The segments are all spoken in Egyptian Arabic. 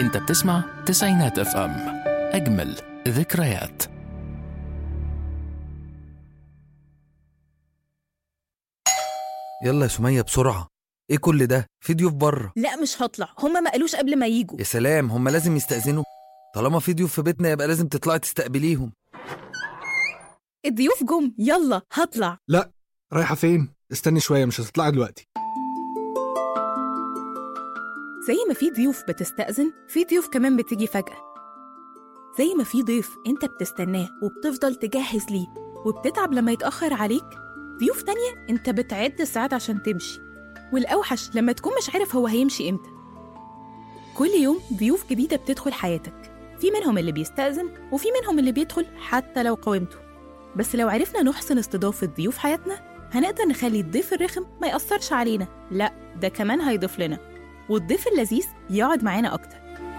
انت بتسمع تسعينات اف ام اجمل ذكريات يلا يا سمية بسرعة ايه كل ده في ضيوف بره لا مش هطلع هما ما قالوش قبل ما يجوا يا سلام هم لازم يستأذنوا طالما في ضيوف في بيتنا يبقى لازم تطلعي تستقبليهم الضيوف جم يلا هطلع لا رايحة فين؟ استني شوية مش هتطلعي دلوقتي زي ما في ضيوف بتستأذن في ضيوف كمان بتيجي فجأة زي ما في ضيف انت بتستناه وبتفضل تجهز ليه وبتتعب لما يتأخر عليك ضيوف تانية انت بتعد الساعات عشان تمشي والأوحش لما تكون مش عارف هو هيمشي امتى كل يوم ضيوف جديدة بتدخل حياتك في منهم اللي بيستأذن وفي منهم اللي بيدخل حتى لو قاومته بس لو عرفنا نحسن استضافة ضيوف حياتنا هنقدر نخلي الضيف الرخم ما يأثرش علينا لا ده كمان هيضيف لنا والضيف اللذيذ يقعد معانا أكتر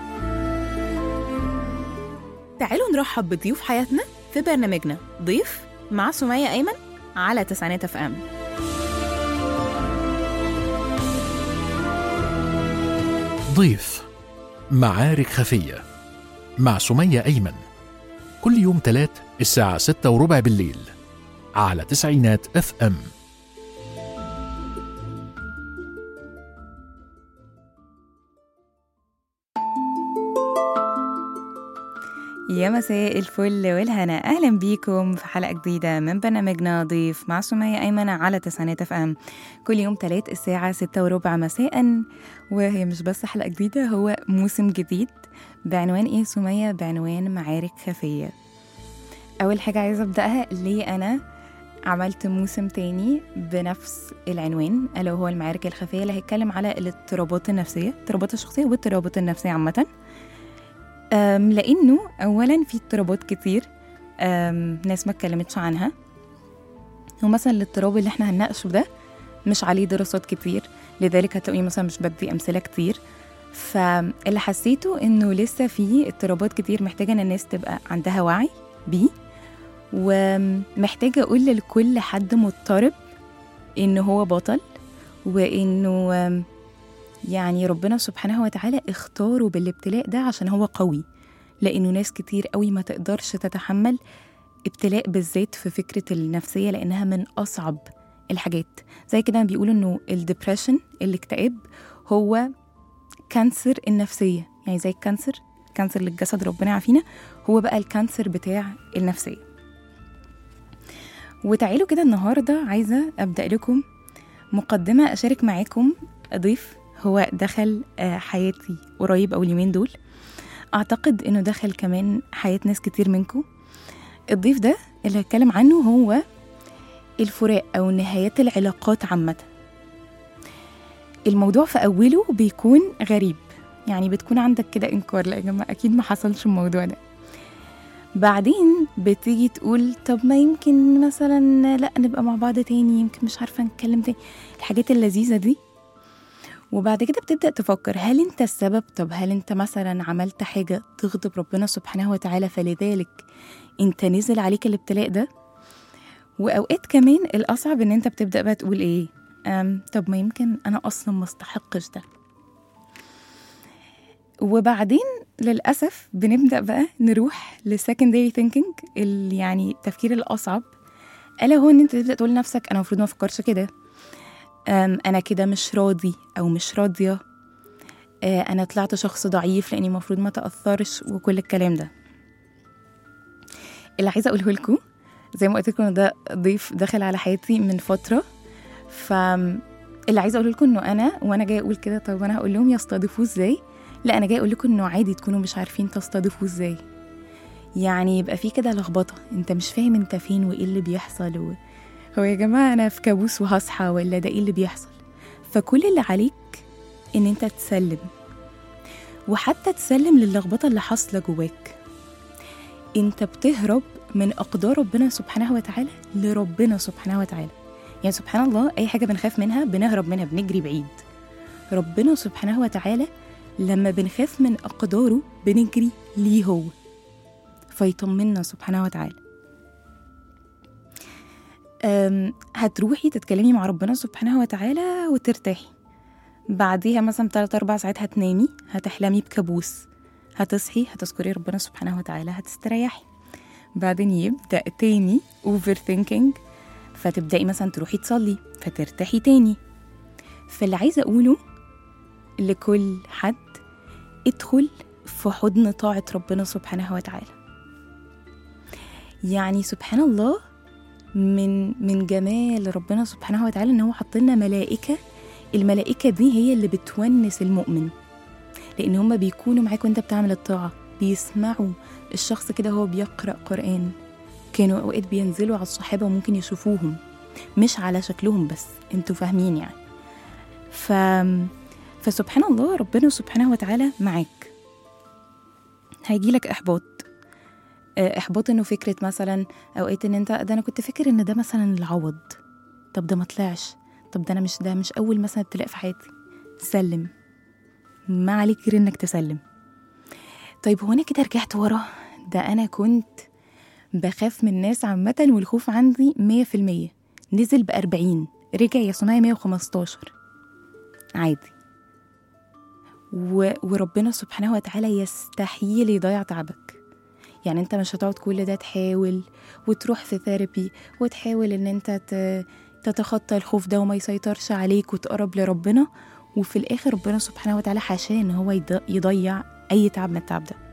تعالوا نرحب بضيوف حياتنا في برنامجنا ضيف مع سمية أيمن على تسعينات اف ام ضيف معارك خفية مع سمية أيمن كل يوم تلات الساعة ستة وربع بالليل على تسعينات اف ام يا مساء الفل والهنا اهلا بيكم في حلقه جديده من برنامجنا ضيف مع سمية ايمن على تسعينات اف ام كل يوم تلات الساعه ستة وربع مساء وهي مش بس حلقه جديده هو موسم جديد بعنوان ايه سمية بعنوان معارك خفيه اول حاجه عايزه ابداها ليه انا عملت موسم تاني بنفس العنوان الا وهو المعارك الخفيه اللي هيتكلم على الاضطرابات النفسيه الاضطرابات الشخصيه والاضطرابات النفسيه عامه أم، لانه اولا في اضطرابات كتير أم، ناس ما اتكلمتش عنها ومثلا الاضطراب اللي احنا هنناقشه ده مش عليه دراسات كتير لذلك هتلاقوني مثلا مش بدي امثله كتير فاللي حسيته انه لسه في اضطرابات كتير محتاجه ان الناس تبقى عندها وعي بيه ومحتاجه اقول لكل حد مضطرب ان هو بطل وانه أم، يعني ربنا سبحانه وتعالى اختاره بالابتلاء ده عشان هو قوي لانه ناس كتير قوي ما تقدرش تتحمل ابتلاء بالذات في فكره النفسيه لانها من اصعب الحاجات زي كده بيقولوا انه الدبريشن الاكتئاب هو كانسر النفسيه يعني زي الكانسر كانسر للجسد ربنا يعافينا هو بقى الكانسر بتاع النفسيه وتعالوا كده النهارده عايزه ابدا لكم مقدمه اشارك معاكم ضيف هو دخل آه، حياتي قريب او اليومين دول اعتقد انه دخل كمان حياه ناس كتير منكم الضيف ده اللي هتكلم عنه هو الفراق او نهايات العلاقات عامه الموضوع في اوله بيكون غريب يعني بتكون عندك كده انكار لا يا جماعه اكيد ما حصلش الموضوع ده بعدين بتيجي تقول طب ما يمكن مثلا لا نبقى مع بعض تاني يمكن مش عارفه نتكلم تاني الحاجات اللذيذه دي وبعد كده بتبدأ تفكر هل انت السبب طب هل انت مثلا عملت حاجة تغضب ربنا سبحانه وتعالى فلذلك انت نزل عليك الابتلاء ده وأوقات كمان الأصعب ان انت بتبدأ بقى تقول ايه أم طب ما يمكن أنا أصلا ما استحقش ده وبعدين للأسف بنبدأ بقى نروح للسكندري ثينكينج اللي يعني التفكير الأصعب ألا هو إن أنت تبدأ تقول لنفسك أنا المفروض ما أفكرش كده أم، أنا كده مش راضي أو مش راضية آه، أنا طلعت شخص ضعيف لأني المفروض ما تأثرش وكل الكلام ده اللي عايزة أقوله لكم زي ما قلت لكم إن ده ضيف دخل على حياتي من فترة فاللي عايزة أقوله لكم إنه أنا وأنا جاية أقول كده طب أنا هقول لهم يستضيفوه إزاي لا أنا جاية أقول لكم إنه عادي تكونوا مش عارفين تستضيفوه إزاي يعني يبقى في كده لخبطة أنت مش فاهم أنت فين وإيه اللي بيحصل و... هو يا جماعة أنا في كابوس وهصحى ولا ده إيه اللي بيحصل فكل اللي عليك إن أنت تسلم وحتى تسلم للخبطة اللي حاصلة جواك أنت بتهرب من أقدار ربنا سبحانه وتعالى لربنا سبحانه وتعالى يعني سبحان الله أي حاجة بنخاف منها بنهرب منها بنجري بعيد ربنا سبحانه وتعالى لما بنخاف من أقداره بنجري ليه هو فيطمنا سبحانه وتعالى أم، هتروحي تتكلمي مع ربنا سبحانه وتعالى وترتاحي بعديها مثلا تلات أربع ساعات هتنامي هتحلمي بكابوس هتصحي هتذكري ربنا سبحانه وتعالى هتستريحي بعدين يبدأ تاني اوفر ثينكينج فتبدأي مثلا تروحي تصلي فترتاحي تاني فاللي عايزة أقوله لكل حد ادخل في حضن طاعة ربنا سبحانه وتعالى يعني سبحان الله من من جمال ربنا سبحانه وتعالى ان هو حط لنا ملائكه الملائكه دي هي اللي بتونس المؤمن لان هم بيكونوا معاك وانت بتعمل الطاعه بيسمعوا الشخص كده هو بيقرا قران كانوا اوقات بينزلوا على الصحابه وممكن يشوفوهم مش على شكلهم بس انتوا فاهمين يعني ف فسبحان الله ربنا سبحانه وتعالى معاك هيجيلك احباط آه، احباط انه فكره مثلا اوقات ان انت ده انا كنت فاكر ان ده مثلا العوض طب ده ما طلعش طب ده انا مش ده مش اول مثلا ابتلاء في حياتي سلم ما عليك غير انك تسلم طيب هو انا كده رجعت ورا ده انا كنت بخاف من الناس عامة والخوف عندي مية في المية نزل بأربعين رجع يا صناعي مية وخمستاشر عادي و... وربنا سبحانه وتعالى يستحيل يضيع تعبك يعني انت مش هتقعد كل ده تحاول وتروح في ثيرابي وتحاول ان انت ت... تتخطى الخوف ده وما يسيطرش عليك وتقرب لربنا وفي الاخر ربنا سبحانه وتعالى حاشاه ان هو يض- يضيع اي تعب من التعب ده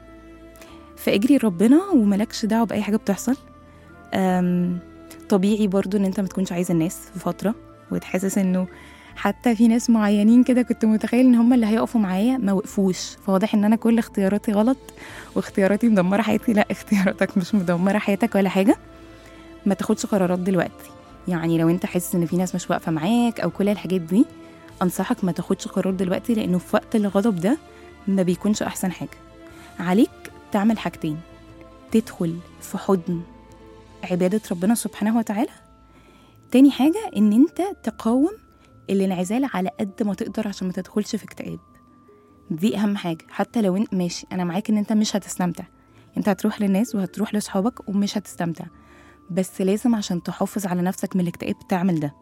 فاجري لربنا وملكش دعوه باي حاجه بتحصل أم... طبيعي برضو ان انت ما تكونش عايز الناس في فتره وتحسس انه حتى في ناس معينين كده كنت متخيل ان هم اللي هيقفوا معايا ما وقفوش فواضح ان انا كل اختياراتي غلط واختياراتي مدمره حياتي لا اختياراتك مش مدمره حياتك ولا حاجه ما تاخدش قرارات دلوقتي يعني لو انت حاسس ان في ناس مش واقفه معاك او كل الحاجات دي انصحك ما تاخدش قرار دلوقتي لانه في وقت الغضب ده ما بيكونش احسن حاجه عليك تعمل حاجتين تدخل في حضن عباده ربنا سبحانه وتعالى تاني حاجه ان انت تقاوم الانعزال على قد ما تقدر عشان ما تدخلش في اكتئاب دي اهم حاجه حتى لو انت ماشي انا معاك ان انت مش هتستمتع انت هتروح للناس وهتروح لاصحابك ومش هتستمتع بس لازم عشان تحافظ على نفسك من الاكتئاب تعمل ده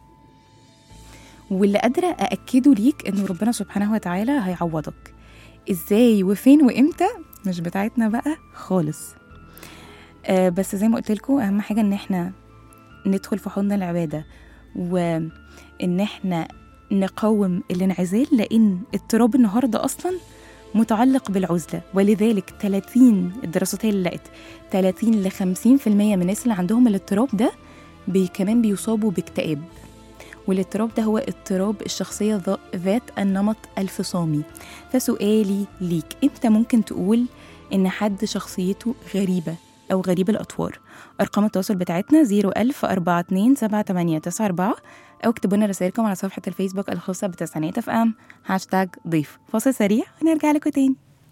واللي قادرة أأكده ليك إنه ربنا سبحانه وتعالى هيعوضك إزاي وفين وإمتى مش بتاعتنا بقى خالص آه بس زي ما قلت لكم أهم حاجة إن إحنا ندخل في حضن العبادة وإن إحنا نقاوم الانعزال لأن اضطراب النهاردة أصلا متعلق بالعزلة ولذلك 30 الدراسات هي اللي لقت 30 ل 50% من الناس اللي عندهم الاضطراب ده بي كمان بيصابوا باكتئاب والاضطراب ده هو اضطراب الشخصية ذا- ذات النمط الفصامي فسؤالي ليك امتى ممكن تقول ان حد شخصيته غريبة أو غريب الأطوار أرقام التواصل بتاعتنا 01000 42 7894 أو اكتبوا لنا رسائلكم على صفحة الفيسبوك الخاصة بتسعينات اف ام هاشتاج ضيف فاصل سريع ونرجع لكم تاني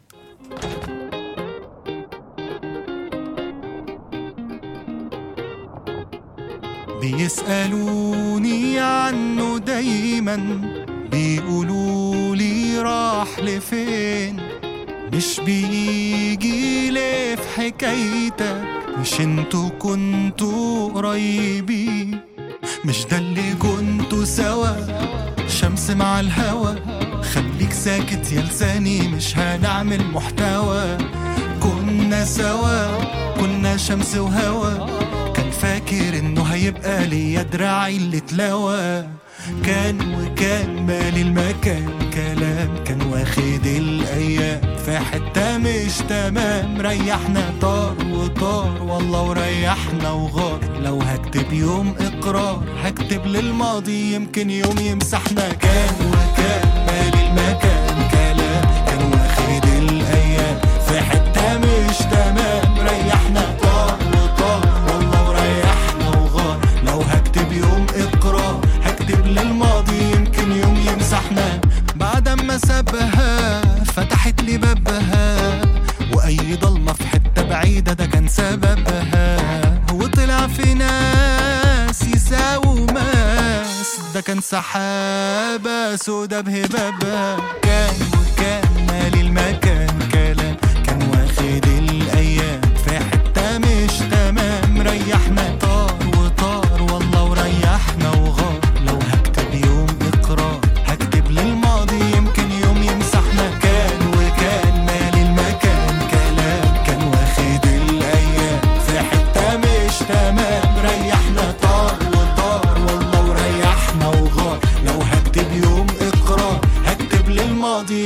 بيسألوني عنه دايما بيقولوا لي راح لفين مش بيجي ليه في حكايتك مش انتوا كنتوا قريبين مش ده اللي كنتوا سوا شمس مع الهوا خليك ساكت يا لساني مش هنعمل محتوى كنا سوا كنا شمس وهوا كان فاكر انه هيبقى ليا دراعي اللي اتلوى كان وكان مالي المكان كلام كان واخد الايام في حته مش تمام ريحنا طار وطار والله وريحنا وغار لو هكتب يوم اقرار هكتب للماضي يمكن يوم يمسحنا كان وكان مالي المكان كلام كان واخد الايام في حته مش تمام ريحنا طار وطار والله وريحنا وغار لو هكتب يوم اقرار هكتب للماضي يمكن يوم يمسحنا بعد ما سابها فتحت لي بابها واي ضلمه في حته بعيده ده كان سببها وطلع في ناس يساووا ماس ده كان سحابه سودا بهبابها كان وكان مالي المكان كلام كان واخد الايام في حته مش تمام ريحنا طار وطار والله وريحنا وغار لو هكتب يوم اقرار هكتب للماضي يمكن يوم يمسحنا كان وكان مالي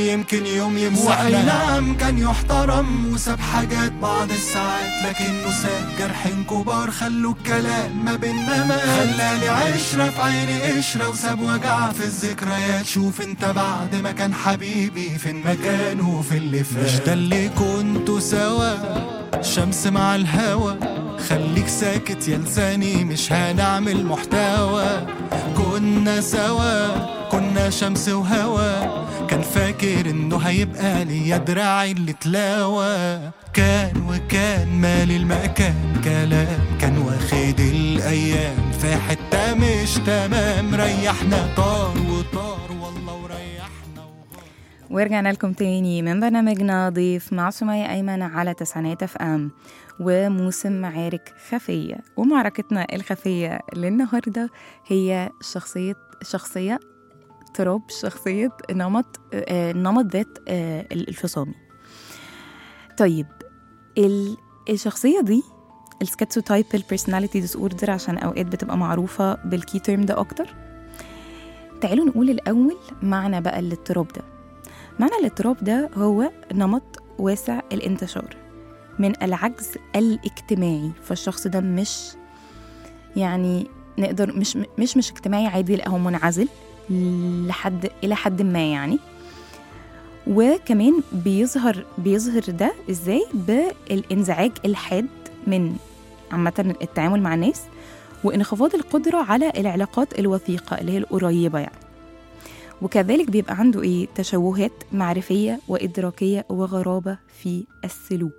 ويمكن يوم يمسحنا وأي نعم كان يحترم وساب حاجات بعض الساعات لكنه ساب جرحين كبار خلوا الكلام ما بينا ما خلاني عشرة في عيني قشرة وساب وجع في الذكريات شوف انت بعد ما كان حبيبي فين مكانه في اللي فات مش ده اللي كنتوا سوا شمس مع الهوا خليك ساكت يا لساني مش هنعمل محتوى كنا سوا كنا شمس وهوا كان فاكر انه هيبقى ليا دراعي اللي تلاوى كان وكان مالي المكان كلام كان واخد الايام في حته مش تمام ريحنا طار وطار والله وريحنا وغار ورجعنا لكم تاني من برنامجنا ضيف مع سمية أيمن على تسعينات اف ام وموسم معارك خفية ومعركتنا الخفية للنهاردة هي شخصية شخصية اضطراب شخصية نمط آه، نمط ذات آه، الفصامي طيب ال- الشخصية دي السكاتسوتايبل بيرسوناليتي ديس اوردر عشان اوقات بتبقى معروفة بالكي تيرم ده اكتر تعالوا نقول الاول معنى بقى الاضطراب ده معنى الاضطراب ده هو نمط واسع الانتشار من العجز الاجتماعي فالشخص ده مش يعني نقدر مش مش مش اجتماعي عادي لا هو منعزل لحد الى حد ما يعني وكمان بيظهر بيظهر ده ازاي بالانزعاج الحاد من عامة التعامل مع الناس وانخفاض القدرة على العلاقات الوثيقة اللي هي القريبة يعني وكذلك بيبقى عنده ايه تشوهات معرفية وإدراكية وغرابة في السلوك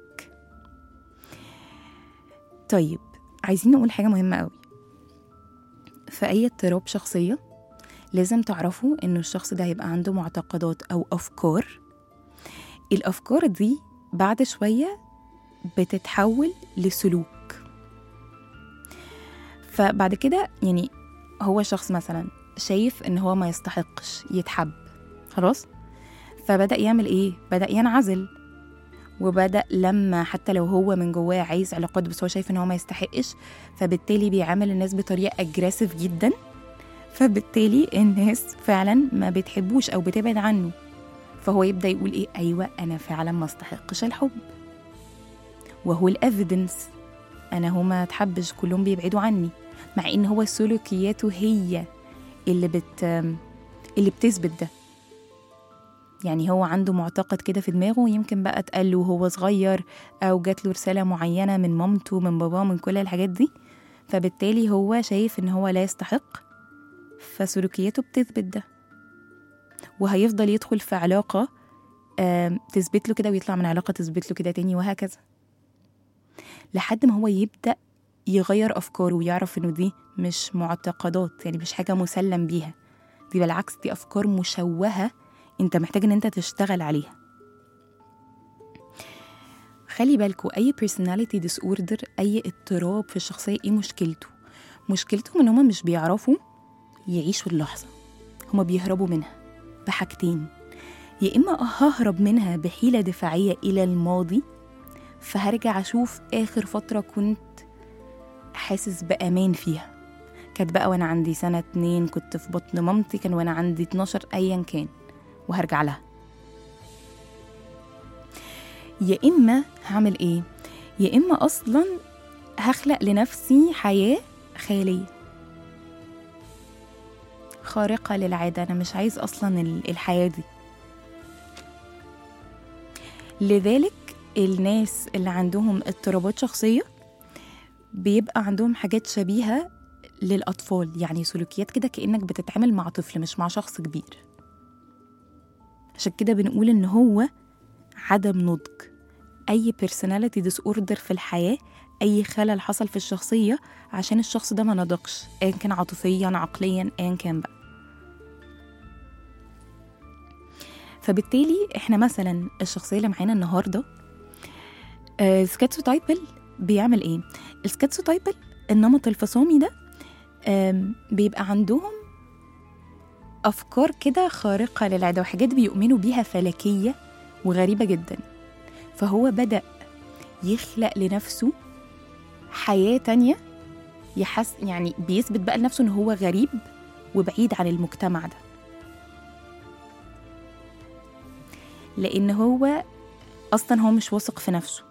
طيب عايزين نقول حاجة مهمة قوي في أي اضطراب شخصية لازم تعرفوا إنه الشخص ده هيبقى عنده معتقدات أو أفكار الأفكار دي بعد شوية بتتحول لسلوك فبعد كده يعني هو شخص مثلا شايف ان هو ما يستحقش يتحب خلاص فبدأ يعمل ايه بدأ ينعزل وبدأ لما حتى لو هو من جواه عايز علاقات بس هو شايف ان هو ما يستحقش فبالتالي بيعامل الناس بطريقة اجريسيف جدا فبالتالي الناس فعلا ما بتحبوش او بتبعد عنه فهو يبدأ يقول ايه ايوه انا فعلا ما استحقش الحب وهو الافيدنس انا هو ما اتحبش كلهم بيبعدوا عني مع ان هو سلوكياته هي اللي بت اللي بتثبت ده يعني هو عنده معتقد كده في دماغه يمكن بقى اتقال له وهو صغير او جات له رساله معينه من مامته من باباه من كل الحاجات دي فبالتالي هو شايف ان هو لا يستحق فسلوكياته بتثبت ده وهيفضل يدخل في علاقه آم، تثبت له كده ويطلع من علاقه تثبت له كده تاني وهكذا لحد ما هو يبدا يغير افكاره ويعرف انه دي مش معتقدات يعني مش حاجه مسلم بيها دي بالعكس دي افكار مشوهه انت محتاج ان انت تشتغل عليها خلي بالكوا اي personality disorder اي اضطراب في الشخصيه ايه مشكلته مشكلتهم ان هما مش بيعرفوا يعيشوا اللحظه هما بيهربوا منها بحاجتين يا اما ههرب منها بحيله دفاعيه الى الماضي فهرجع اشوف اخر فتره كنت حاسس بامان فيها كانت بقى وانا عندي سنه اتنين كنت في بطن مامتي كان وانا عندي 12 ايا كان وهرجع لها يا اما هعمل ايه يا اما اصلا هخلق لنفسي حياه خياليه خارقه للعاده انا مش عايز اصلا ال- الحياه دي لذلك الناس اللي عندهم اضطرابات شخصيه بيبقى عندهم حاجات شبيهه للاطفال يعني سلوكيات كده كانك بتتعامل مع طفل مش مع شخص كبير عشان كده بنقول ان هو عدم نضج اي personality disorder في الحياه اي خلل حصل في الشخصيه عشان الشخص ده ما نضجش ايا كان عاطفيا عقليا ايا كان بقى فبالتالي احنا مثلا الشخصيه اللي معانا النهارده سكاتسوتايبل بيعمل ايه السكاتسوتايبل النمط الفصامي ده آم، بيبقى عندهم أفكار كده خارقة للعادة وحاجات بيؤمنوا بيها فلكية وغريبة جدا فهو بدأ يخلق لنفسه حياة تانية يحس يعني بيثبت بقى لنفسه إن هو غريب وبعيد عن المجتمع ده لان هو اصلا هو مش واثق في نفسه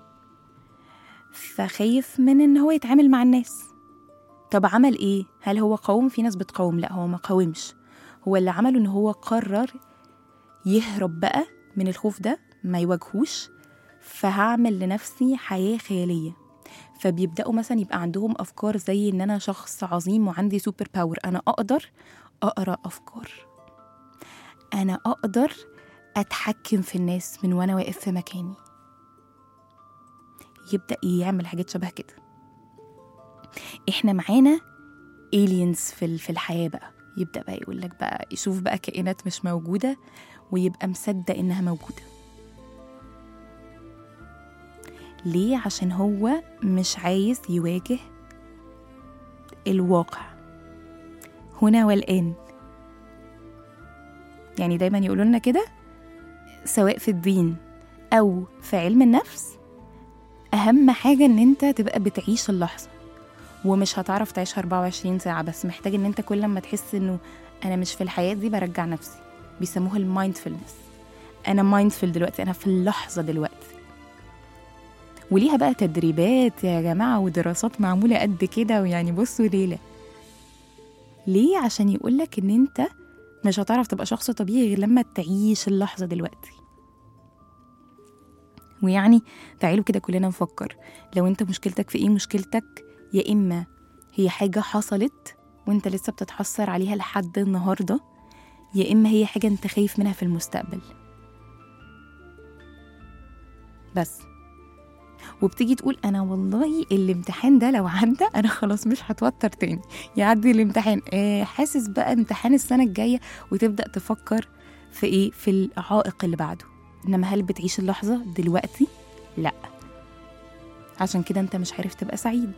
فخايف من ان هو يتعامل مع الناس طب عمل ايه هل هو قاوم في ناس بتقاوم لا هو ما قاومش هو اللي عمله ان هو قرر يهرب بقى من الخوف ده ما يواجهوش فهعمل لنفسي حياة خيالية فبيبدأوا مثلا يبقى عندهم أفكار زي إن أنا شخص عظيم وعندي سوبر باور أنا أقدر أقرأ أفكار أنا أقدر أتحكم في الناس من وأنا واقف في مكاني يبدأ يعمل حاجات شبه كده إحنا معانا aliens في ال- في الحياة بقى يبدأ بقى يقول لك بقى يشوف بقى كائنات مش موجودة ويبقى مصدق إنها موجودة ليه عشان هو مش عايز يواجه الواقع هنا والآن يعني دايما يقولوا لنا كده سواء في الدين أو في علم النفس أهم حاجة إن أنت تبقى بتعيش اللحظة ومش هتعرف تعيشها 24 ساعة بس محتاج إن أنت كل ما تحس إنه أنا مش في الحياة دي برجع نفسي بيسموها المايندفولنس أنا مايندفول دلوقتي أنا في اللحظة دلوقتي وليها بقى تدريبات يا جماعة ودراسات معمولة قد كده ويعني بصوا ليلة ليه عشان يقولك ان انت مش هتعرف تبقى شخص طبيعي غير لما تعيش اللحظة دلوقتي ويعني تعالوا كده كلنا نفكر لو انت مشكلتك في ايه مشكلتك يا اما هي حاجة حصلت وانت لسه بتتحسر عليها لحد النهاردة يا اما هي حاجة انت خايف منها في المستقبل بس وبتيجي تقول انا والله الامتحان ده لو عدى انا خلاص مش هتوتر تاني يعدي الامتحان آه حاسس بقى امتحان السنه الجايه وتبدا تفكر في ايه في العائق اللي بعده انما هل بتعيش اللحظه دلوقتي لا عشان كده انت مش عارف تبقى سعيد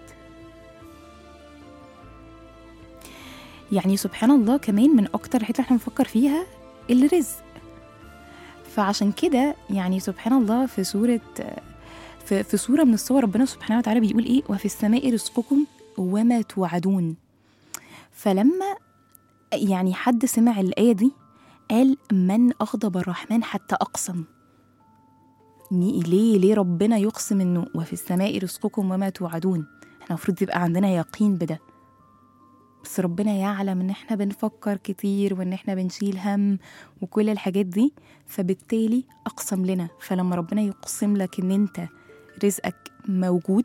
يعني سبحان الله كمان من اكتر الحاجات اللي احنا بنفكر فيها الرزق فعشان كده يعني سبحان الله في سوره في, في سورة من الصور ربنا سبحانه وتعالى بيقول إيه وفي السماء رزقكم وما توعدون فلما يعني حد سمع الآية دي قال من أغضب الرحمن حتى أقسم مي- ليه ليه ربنا يقسم إنه وفي السماء رزقكم وما توعدون احنا المفروض يبقى عندنا يقين بده بس ربنا يعلم ان احنا بنفكر كتير وان احنا بنشيل هم وكل الحاجات دي فبالتالي اقسم لنا فلما ربنا يقسم لك ان انت رزقك موجود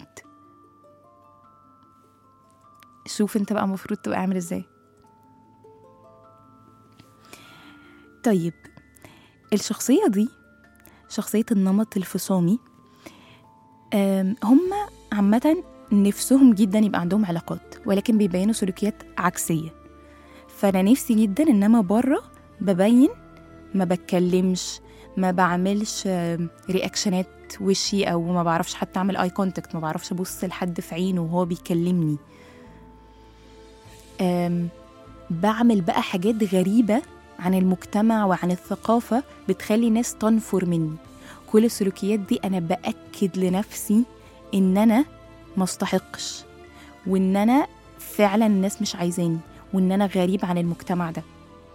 شوف انت بقى المفروض تبقى عامل ازاي طيب الشخصية دي شخصية النمط الفصامي آم، هم عامة نفسهم جدا يبقى عندهم علاقات ولكن بيبينوا سلوكيات عكسية فأنا نفسي جدا إنما بره ببين ما بتكلمش ما بعملش آم، رياكشنات وشي او ما بعرفش حتى اعمل اي كونتاكت ما بعرفش ابص لحد في عينه وهو بيكلمني أم بعمل بقى حاجات غريبة عن المجتمع وعن الثقافة بتخلي ناس تنفر مني كل السلوكيات دي أنا بأكد لنفسي إن أنا ما استحقش وإن أنا فعلا الناس مش عايزاني وإن أنا غريب عن المجتمع ده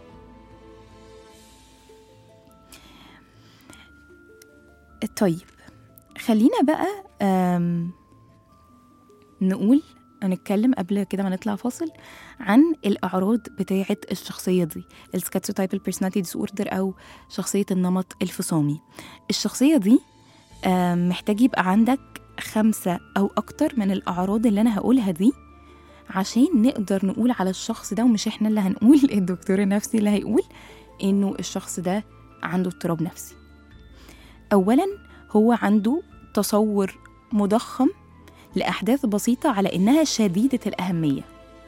طيب خلينا بقى أم، نقول نتكلم قبل كده ما نطلع فاصل عن الأعراض بتاعة الشخصية دي السكاتسوتايبل بيرسوناليتي ديس اوردر أو شخصية النمط الفصامي الشخصية دي أم، محتاج يبقى عندك خمسة أو أكتر من الأعراض اللي أنا هقولها دي عشان نقدر نقول على الشخص ده ومش احنا اللي هنقول الدكتور النفسي اللي هيقول إنه الشخص ده عنده اضطراب نفسي أولا هو عنده تصور مضخم لأحداث بسيطة على إنها شديدة الأهمية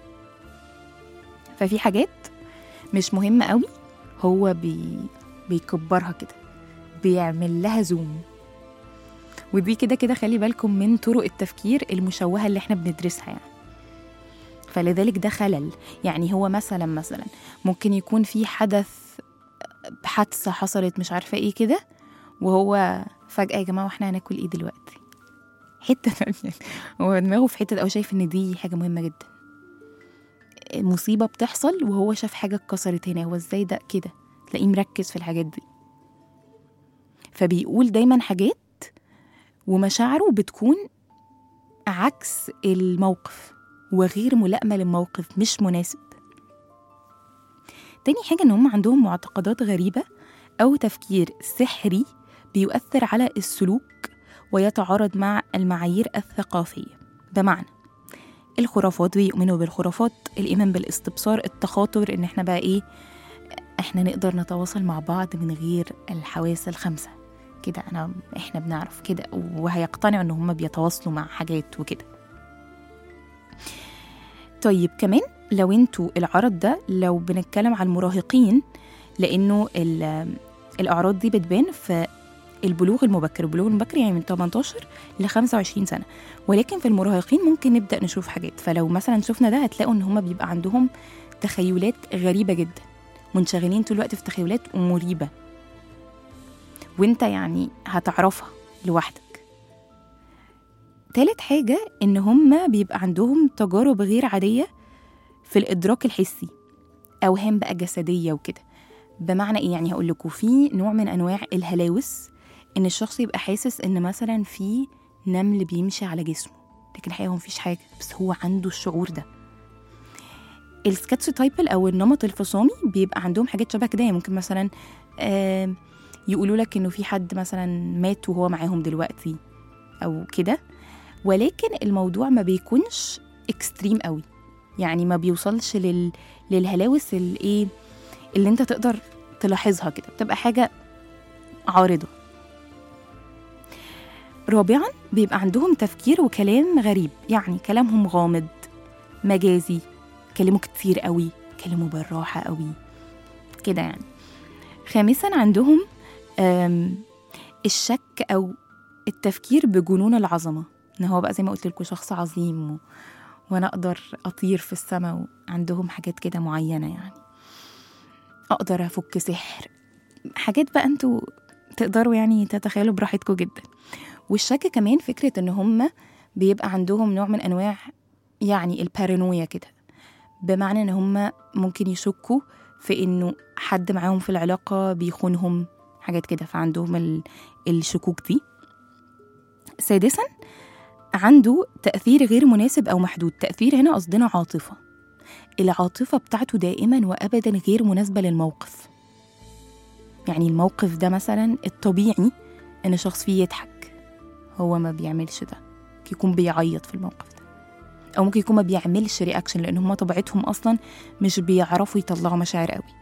ففي حاجات مش مهمة قوي هو بي... بيكبرها كده بيعمل لها زوم ودي كده كده خلي بالكم من طرق التفكير المشوهة اللي احنا بندرسها يعني فلذلك ده خلل يعني هو مثلا مثلا ممكن يكون في حدث حادثة حصلت مش عارفة ايه كده وهو فجأة يا جماعة واحنا هناكل ايه دلوقتي حتة تانية هو دماغه في حتة أو شايف إن دي حاجة مهمة جدا مصيبة بتحصل وهو شاف حاجة اتكسرت هنا هو ازاي ده كده تلاقيه مركز في الحاجات دي فبيقول دايما حاجات ومشاعره بتكون عكس الموقف وغير ملائمة للموقف مش مناسب تاني حاجة إن هم عندهم معتقدات غريبة أو تفكير سحري بيؤثر على السلوك ويتعارض مع المعايير الثقافية بمعنى الخرافات بيؤمنوا بالخرافات الإيمان بالاستبصار التخاطر إن إحنا بقى إيه إحنا نقدر نتواصل مع بعض من غير الحواس الخمسة كده أنا إحنا بنعرف كده وهيقتنعوا إن هم بيتواصلوا مع حاجات وكده طيب كمان لو انتوا العرض ده لو بنتكلم على المراهقين لانه ال- الاعراض دي بتبان في البلوغ المبكر البلوغ المبكر يعني من 18 ل 25 سنه ولكن في المراهقين ممكن نبدا نشوف حاجات فلو مثلا شفنا ده هتلاقوا ان هم بيبقى عندهم تخيلات غريبه جدا منشغلين طول الوقت في تخيلات مريبه وانت يعني هتعرفها لوحدك تالت حاجة إن هم بيبقى عندهم تجارب غير عادية في الإدراك الحسي أوهام بقى جسدية وكده بمعنى إيه يعني هقول لكم في نوع من أنواع الهلاوس إن الشخص يبقى حاسس إن مثلا في نمل بيمشي على جسمه لكن الحقيقة هو مفيش حاجة بس هو عنده الشعور ده السكتش تايبل أو النمط الفصامي بيبقى عندهم حاجات شبه كده يعني ممكن مثلا آه يقولوا لك إنه في حد مثلا مات وهو معاهم دلوقتي أو كده ولكن الموضوع ما بيكونش اكستريم قوي يعني ما بيوصلش لل... للهلاوس الايه اللي انت تقدر تلاحظها كده بتبقى حاجه عارضه رابعا بيبقى عندهم تفكير وكلام غريب يعني كلامهم غامض مجازي كلموا كتير قوي كلموا بالراحه قوي كده يعني خامسا عندهم آم، الشك او التفكير بجنون العظمه ان هو بقى زي ما قلت لكم شخص عظيم و... وانا اقدر اطير في السماء وعندهم حاجات كده معينه يعني اقدر افك سحر حاجات بقى انتوا تقدروا يعني تتخيلوا براحتكم جدا والشك كمان فكره ان هم بيبقى عندهم نوع من انواع يعني البارانويا كده بمعنى ان هم ممكن يشكوا في انه حد معاهم في العلاقه بيخونهم حاجات كده فعندهم ال... الشكوك دي سادسا عنده تأثير غير مناسب أو محدود تأثير هنا قصدنا عاطفة العاطفة بتاعته دائما وأبدا غير مناسبة للموقف يعني الموقف ده مثلا الطبيعي إن شخص فيه يضحك هو ما بيعملش ده ممكن يكون بيعيط في الموقف ده أو ممكن يكون ما بيعملش رياكشن لأن هما طبيعتهم أصلا مش بيعرفوا يطلعوا مشاعر قوي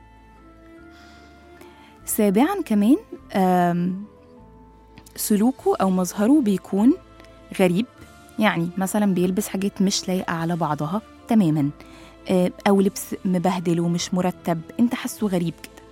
سابعا كمان آم، سلوكه أو مظهره بيكون غريب يعني مثلا بيلبس حاجات مش لايقة على بعضها تماما آه، أو لبس مبهدل ومش مرتب أنت حاسه غريب كده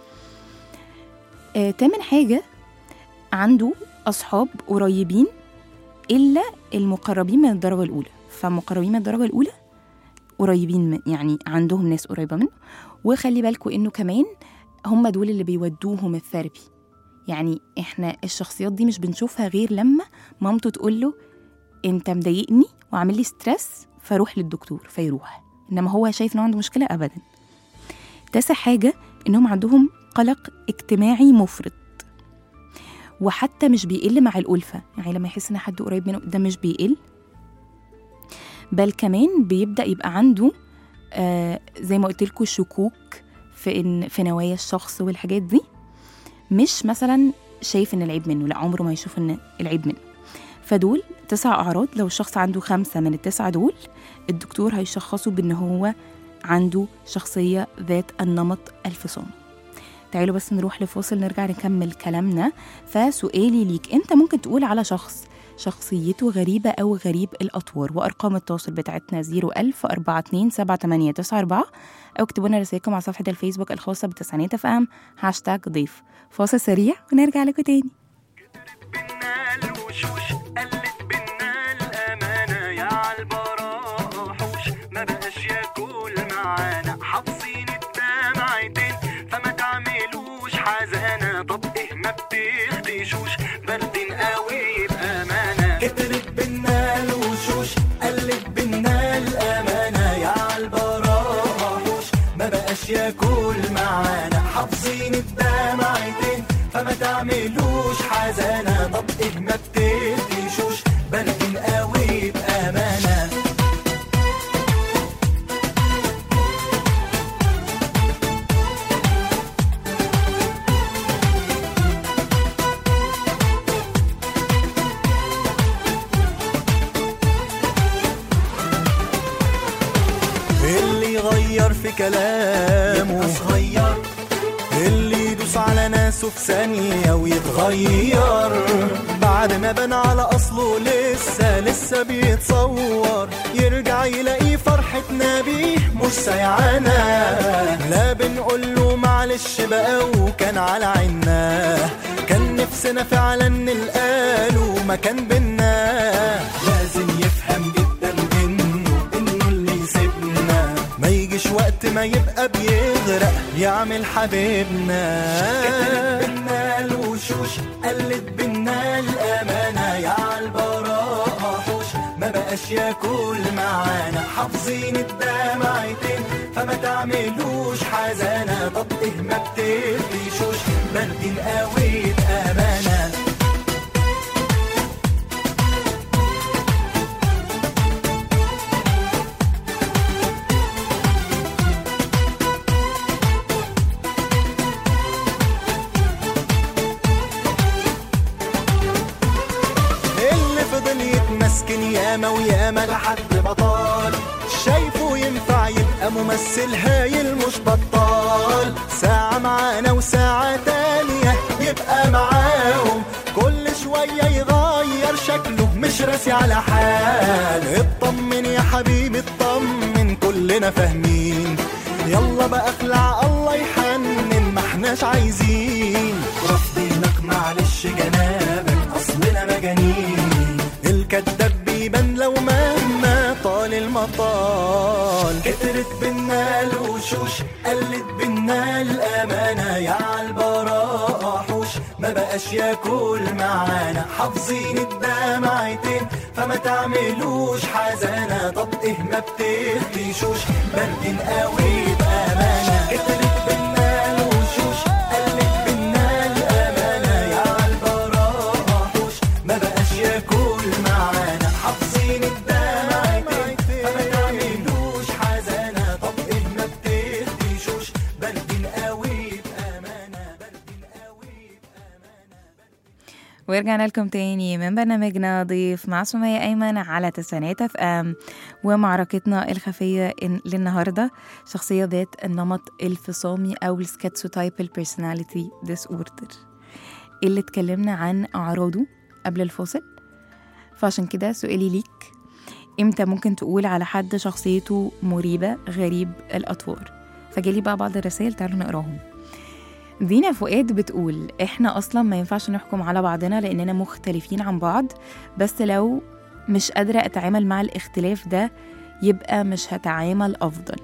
آه، تامن حاجة عنده أصحاب قريبين إلا المقربين من الدرجة الأولى فمقربين من الدرجة الأولى قريبين من يعني عندهم ناس قريبة منه وخلي بالكوا إنه كمان هم دول اللي بيودوهم الثيرابي يعني احنا الشخصيات دي مش بنشوفها غير لما مامته تقول له انت مضايقني وعامل لي ستريس فروح للدكتور فيروح انما هو شايف انه عنده مشكله ابدا تاسع حاجه انهم عندهم قلق اجتماعي مفرط وحتى مش بيقل مع الألفة يعني لما يحس إن حد قريب منه ده مش بيقل بل كمان بيبدأ يبقى عنده آه زي ما قلت لكم شكوك في إن في نوايا الشخص والحاجات دي مش مثلا شايف إن العيب منه لا عمره ما يشوف إن العيب منه فدول تسع أعراض لو الشخص عنده خمسة من التسعة دول الدكتور هيشخصه بإن هو عنده شخصية ذات النمط الفصامي تعالوا بس نروح لفاصل نرجع نكمل كلامنا فسؤالي ليك انت ممكن تقول على شخص شخصيته غريبة أو غريب الأطوار وأرقام التواصل بتاعتنا 01000 42 7894 أو اكتبوا لنا رسائلكم على صفحة الفيسبوك الخاصة بتسعينات اف ام هاشتاج ضيف فاصل سريع ونرجع لكم تاني بينا الوشوش قلت بينا الأمانة يا عالبراءة حوش ما بقاش ياكل معانا حافظين الدمعتين فما تعملوش حزانة طب ايه ما بتخدشوش باردين قوي بأمانة كترت بينا الوشوش قلت بينا الأمانة يا عالبراءة حوش ما بقاش ياكل معانا حافظين الدمعتين فما تعملوش حزانة طب ايه ما بتقفشوش بركن قوي بأمانة اللي يغير في كلامه صغير اللي يدوس على ناسه في ثانية ويتغير بعد ما بان على أصله لسه لسه بيتصور يرجع يلاقي فرحتنا بيه مش سيعانة لا بنقول له معلش بقى وكان على عنا كان نفسنا فعلا نلقاله مكان بينا لازم يفهم جدا انه انه اللي يسيبنا ما يجيش وقت ما يبقى بيغرق يعمل حبيبنا كترت بينا الوشوش قلت بينا الامانه يا عالبراءه حوش ما بقاش ياكل معانا حافظين الدمعتين فما تعملوش حزانه طب ايه ما بتقفشوش باردين قوي بامانه اللي فضل يتمسكن ياما وياما لحد بطال شايفه ينفع يبقى ممثل هايل مش بطال ساعة معانا وساعة تانية يبقى معاهم كل شوية يغير شكله مش راسي على حال اطمن يا حبيبي اطمن كلنا فاهمين يلا بقى اخلع الله يحنن ما احناش عايزين رافضينك معلش جنابك اصلنا مجانين الكداب بيبان لو مهما طال المطال كترت بينا الوشوش قلت بينا الامانه يا عالبراءه حوش ما بقاش ياكل معانا حافظين الدمعتين فما تعملوش حزانه طب ايه ما بتقفشوش باردين قوي بامانه كترت بينا الوشوش قلت بينا الامانه يا عالبراءه حوش ما بقاش ياكل معانا حافظين الدمعتين فما تعملوش حزانه طب ايه ما بتقفشوش باردين قوي بامانه باردين قوي بامانه ورجعنا لكم تاني من برنامجنا ضيف مع سمية أيمن على تسعينات اف ام ومعركتنا الخفية إن- للنهاردة شخصية ذات النمط الفصامي أو السكاتسوتايب البيرسوناليتي ديس اوردر اللي اتكلمنا عن أعراضه قبل الفاصل فعشان كده سؤالي ليك امتى ممكن تقول على حد شخصيته مريبة غريب الأطوار فجالي بقى بعض الرسائل تعالوا نقراهم دينا فؤاد بتقول احنا اصلا ما ينفعش نحكم على بعضنا لاننا مختلفين عن بعض بس لو مش قادرة اتعامل مع الاختلاف ده يبقى مش هتعامل افضل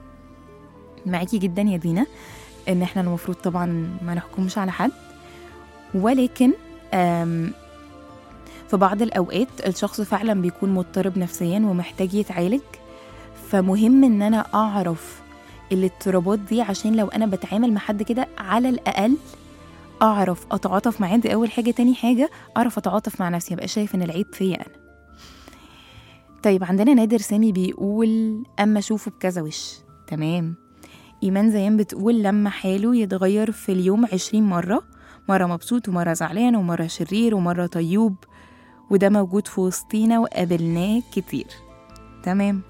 معاكي جدا يا دينا ان احنا المفروض طبعا ما نحكمش على حد ولكن آم، في بعض الاوقات الشخص فعلا بيكون مضطرب نفسيا ومحتاج يتعالج فمهم ان انا اعرف الاضطرابات دي عشان لو انا بتعامل مع حد كده على الاقل اعرف اتعاطف معاه دي اول حاجه تاني حاجه اعرف اتعاطف مع نفسي ابقى شايف ان العيب فيا انا طيب عندنا نادر سامي بيقول اما اشوفه بكذا وش تمام ايمان زيان بتقول لما حاله يتغير في اليوم عشرين مره مره مبسوط ومره زعلان ومره شرير ومره طيوب وده موجود في وسطينا وقابلناه كتير تمام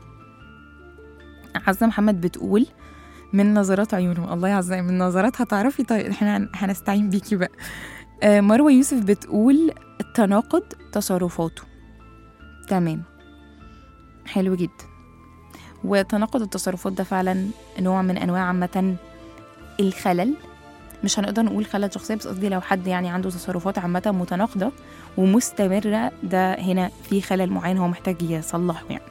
عزة محمد بتقول من نظرات عيونه الله يعزها من نظرات هتعرفي طيب احنا هن- هنستعين بيكي بقى آه، مروة يوسف بتقول التناقض تصرفاته تمام حلو جدا وتناقض التصرفات ده فعلا نوع من انواع عامة الخلل مش هنقدر نقول خلل شخصية بس قصدي لو حد يعني عنده تصرفات عامة متناقضة ومستمرة ده هنا في خلل معين هو محتاج يصلحه يعني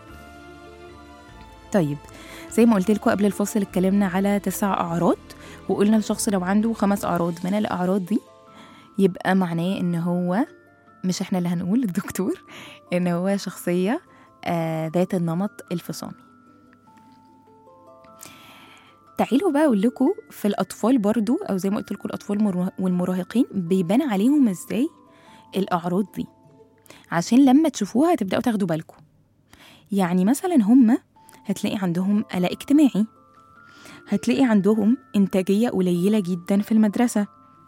طيب زي ما قلت لكم قبل الفصل اتكلمنا على تسع أعراض وقلنا الشخص لو عنده خمس أعراض من الأعراض دي يبقى معناه إن هو مش إحنا اللي هنقول الدكتور إن هو شخصية آه ذات النمط الفصامي تعالوا بقى اقول لكم في الاطفال برضو او زي ما قلت لكم الاطفال والمراه- والمراهقين بيبان عليهم ازاي الاعراض دي عشان لما تشوفوها تبداوا تاخدوا بالكم يعني مثلا هم هتلاقي عندهم قلق اجتماعي هتلاقي عندهم انتاجيه قليله جدا في المدرسه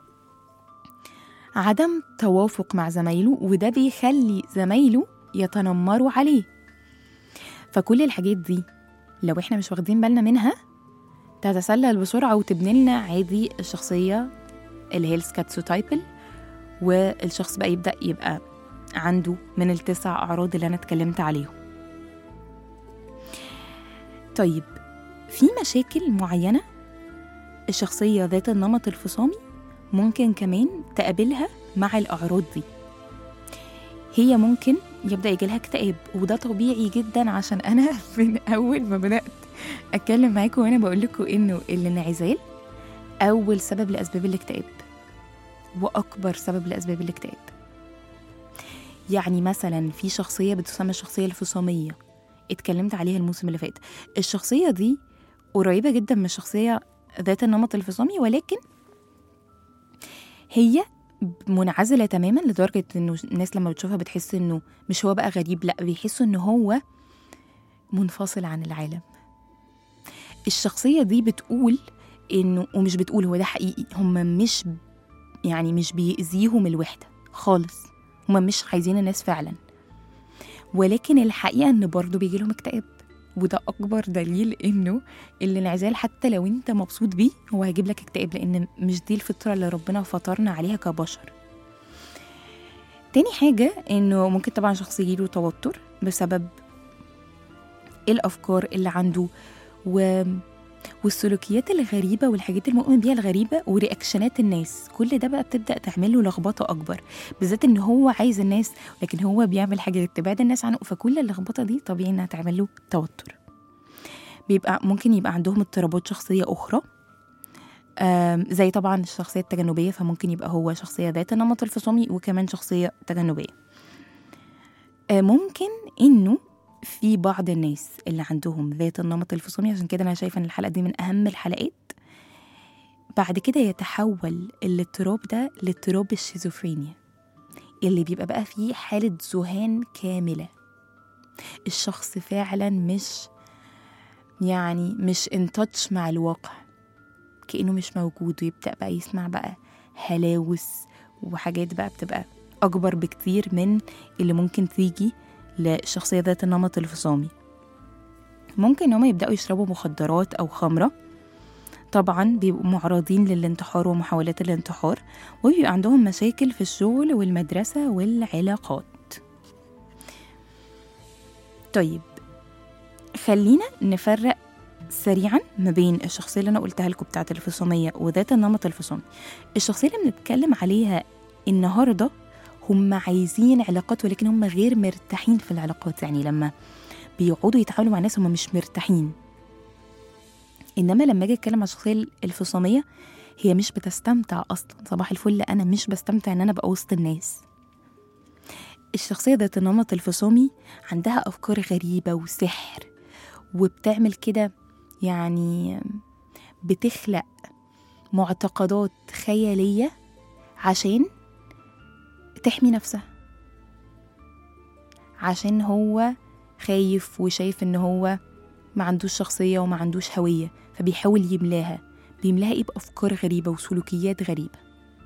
عدم توافق مع زمايله وده بيخلي زمايله يتنمروا عليه فكل الحاجات دي لو احنا مش واخدين بالنا منها تتسلل بسرعة وتبني لنا عادي الشخصية اللي هي السكاتسوتايبل والشخص بقى يبدأ يبقى عنده من التسع أعراض اللي أنا اتكلمت عليهم طيب في مشاكل معينة الشخصية ذات النمط الفصامي ممكن كمان تقابلها مع الأعراض دي هي ممكن يبدأ يجيلها اكتئاب وده طبيعي جدا عشان أنا من أول ما بدأت اتكلم معاكم وانا بقول لكم انه الانعزال اول سبب لاسباب الاكتئاب واكبر سبب لاسباب الاكتئاب يعني مثلا في شخصيه بتسمى الشخصيه الفصاميه اتكلمت عليها الموسم اللي فات الشخصيه دي قريبه جدا من الشخصيه ذات النمط الفصامي ولكن هي منعزله تماما لدرجه انه الناس لما بتشوفها بتحس انه مش هو بقى غريب لا بيحسوا انه هو منفصل عن العالم الشخصية دي بتقول إنه ومش بتقول هو ده حقيقي هم مش يعني مش بيأذيهم الوحدة خالص هم مش عايزين الناس فعلا ولكن الحقيقة إن برضه بيجي لهم اكتئاب وده أكبر دليل إنه الانعزال حتى لو أنت مبسوط بيه هو هيجيب لك اكتئاب لأن مش دي الفطرة اللي ربنا فطرنا عليها كبشر تاني حاجة إنه ممكن طبعا شخص يجيله توتر بسبب الأفكار اللي عنده و... والسلوكيات الغريبة والحاجات المؤمن بيها الغريبة ورياكشنات الناس كل ده بقى بتبدأ تعمل له لخبطة أكبر بالذات إن هو عايز الناس لكن هو بيعمل حاجة تبعد الناس عنه فكل اللخبطة دي طبيعي إنها تعمل له توتر بيبقى ممكن يبقى عندهم اضطرابات شخصية أخرى آم، زي طبعا الشخصية التجنبية فممكن يبقى هو شخصية ذات النمط الفصامي وكمان شخصية تجنبية آه، ممكن إنه في بعض الناس اللي عندهم ذات النمط الفصامي عشان كده انا شايفه ان الحلقه دي من اهم الحلقات بعد كده يتحول الاضطراب ده لاضطراب الشيزوفرينيا اللي بيبقى بقى فيه حالة ذهان كاملة الشخص فعلا مش يعني مش ان تاتش مع الواقع كأنه مش موجود ويبدأ بقى يسمع بقى هلاوس وحاجات بقى بتبقى أكبر بكتير من اللي ممكن تيجي للشخصية ذات النمط الفصامي ممكن إن هما يبدأوا يشربوا مخدرات أو خمرة طبعا بيبقوا معرضين للانتحار ومحاولات الانتحار وبيبقى عندهم مشاكل في الشغل والمدرسة والعلاقات طيب خلينا نفرق سريعا ما بين الشخصية اللي أنا قلتها لكم بتاعت الفصامية وذات النمط الفصامي الشخصية اللي بنتكلم عليها النهاردة هم عايزين علاقات ولكن هم غير مرتاحين في العلاقات يعني لما بيقعدوا يتعاملوا مع ناس هم مش مرتاحين انما لما اجي اتكلم على الشخصيه الفصاميه هي مش بتستمتع اصلا صباح الفل انا مش بستمتع ان انا ابقى وسط الناس الشخصيه ذات النمط الفصامي عندها افكار غريبه وسحر وبتعمل كده يعني بتخلق معتقدات خياليه عشان تحمي نفسها عشان هو خايف وشايف ان هو ما عندوش شخصية وما عندوش هوية فبيحاول يملاها بيملاها ايه بأفكار غريبة وسلوكيات غريبة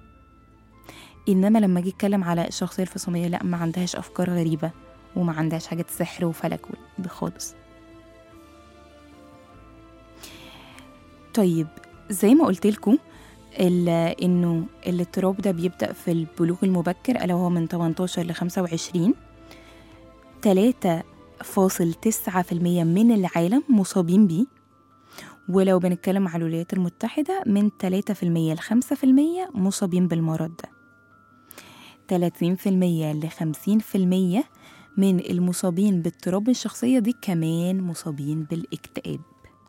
إنما لما أجي أتكلم على الشخصية الفصامية لا ما عندهاش أفكار غريبة وما عندهاش حاجة سحر وفلك ده خالص طيب زي ما قلت لكم انه الاضطراب ده بيبدا في البلوغ المبكر الا وهو من 18 ل 25 3.9% من العالم مصابين بيه ولو بنتكلم على الولايات المتحدة من 3% ل 5% مصابين بالمرض ده 30% ل 50% من المصابين باضطراب الشخصية دي كمان مصابين بالاكتئاب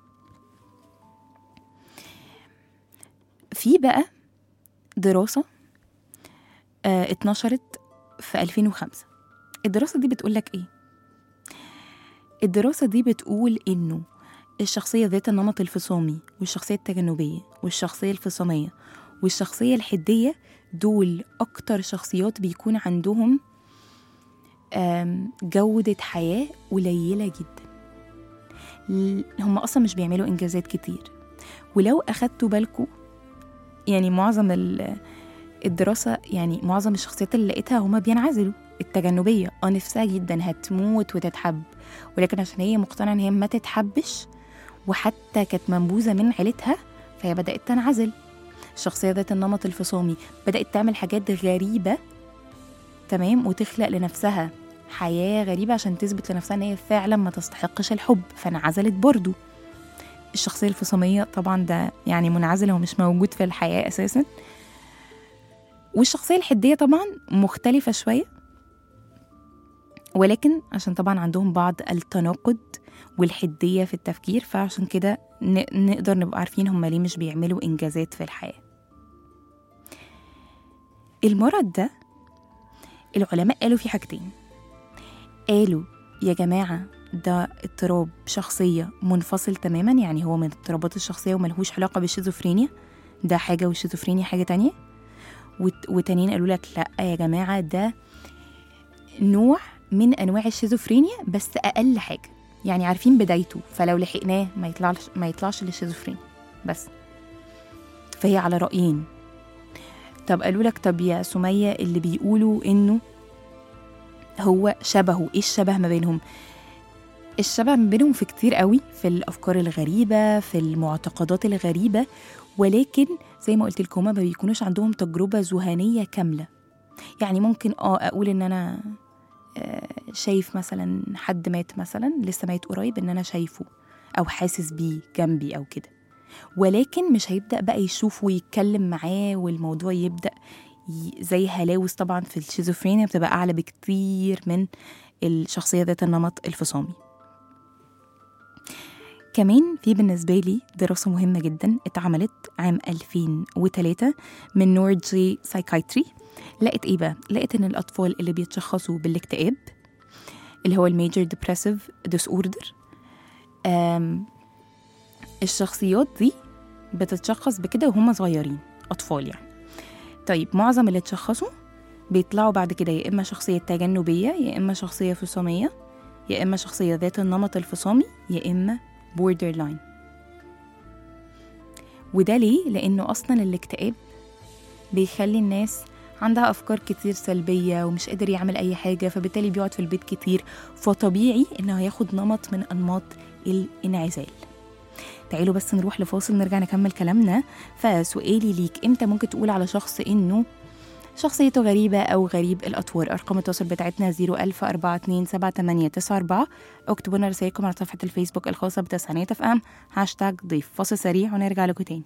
في بقى دراسة آه اتنشرت في 2005 الدراسة دي بتقول لك ايه؟ الدراسة دي بتقول انه الشخصية ذات النمط الفصامي والشخصية التجنبية والشخصية الفصامية والشخصية الحدية دول أكتر شخصيات بيكون عندهم آم، جودة حياة قليلة جدا ل- هم أصلا مش بيعملوا إنجازات كتير ولو أخدتوا بالكم يعني معظم ال- الدراسة يعني معظم الشخصيات اللي لقيتها هما بينعزلوا التجنبية اه نفسها جدا هتموت وتتحب ولكن عشان هي مقتنعة ان هي ما تتحبش وحتى كانت منبوذة من عيلتها فهي بدأت تنعزل الشخصية ذات النمط الفصامي بدأت تعمل حاجات غريبة تمام وتخلق لنفسها حياة غريبة عشان تثبت لنفسها ان هي فعلا ما تستحقش الحب فانعزلت برضو الشخصية الفصامية طبعا ده يعني منعزل هو مش موجود في الحياة أساسا والشخصية الحدية طبعا مختلفة شوية ولكن عشان طبعا عندهم بعض التناقض والحدية في التفكير فعشان كده ن- نقدر نبقى عارفين هم ليه مش بيعملوا إنجازات في الحياة المرض ده العلماء قالوا فيه حاجتين قالوا يا جماعة ده اضطراب شخصية منفصل تماما يعني هو من اضطرابات الشخصية وملهوش علاقة بالشيزوفرينيا ده حاجة والشيزوفرينيا حاجة تانية وت- وتانيين قالوا لك لا يا جماعة ده نوع من أنواع الشيزوفرينيا بس أقل حاجة يعني عارفين بدايته فلو لحقناه ما يطلعش ما يطلعش للشيزوفرينيا بس فهي على رأيين طب قالوا لك طب يا سمية اللي بيقولوا إنه هو شبهه إيه الشبه ما بينهم الشبه ما بينهم في كتير قوي في الأفكار الغريبة في المعتقدات الغريبة ولكن زي ما قلت لكم ما بيكونوش عندهم تجربة ذهانية كاملة يعني ممكن اه اقول ان انا آه، شايف مثلا حد مات مثلا لسه ميت قريب ان انا شايفه او حاسس بيه جنبي او كده ولكن مش هيبدا بقى يشوف ويتكلم معاه والموضوع يبدا ي- زي هلاوس طبعا في الشيزوفرينيا بتبقى اعلى بكتير من الشخصيه ذات النمط الفصامي كمان في بالنسبة لي دراسة مهمة جدا اتعملت عام 2003 من نورجي سايكايتري لقت ايه بقى؟ لقت ان الاطفال اللي بيتشخصوا بالاكتئاب اللي هو الميجر ديبريسيف ديس اوردر الشخصيات دي بتتشخص بكده وهم صغيرين اطفال يعني طيب معظم اللي اتشخصوا بيطلعوا بعد كده يا اما شخصيه تجنبيه يا اما شخصيه فصاميه يا اما شخصيه ذات النمط الفصامي يا اما بوردر لاين وده ليه لانه اصلا الاكتئاب بيخلي الناس عندها أفكار كتير سلبية ومش قادر يعمل أي حاجة فبالتالي بيقعد في البيت كتير فطبيعي إنه هياخد نمط من أنماط الانعزال تعالوا بس نروح لفاصل نرجع نكمل كلامنا فسؤالي ليك امتى ممكن تقول على شخص انه شخصيته غريبة أو غريب الأطوار أرقام التواصل بتاعتنا 010427894 اكتبوا لنا رسائلكم على صفحة الفيسبوك الخاصة بتسعينات اف ام هاشتاج ضيف فاصل سريع ونرجع لكم تاني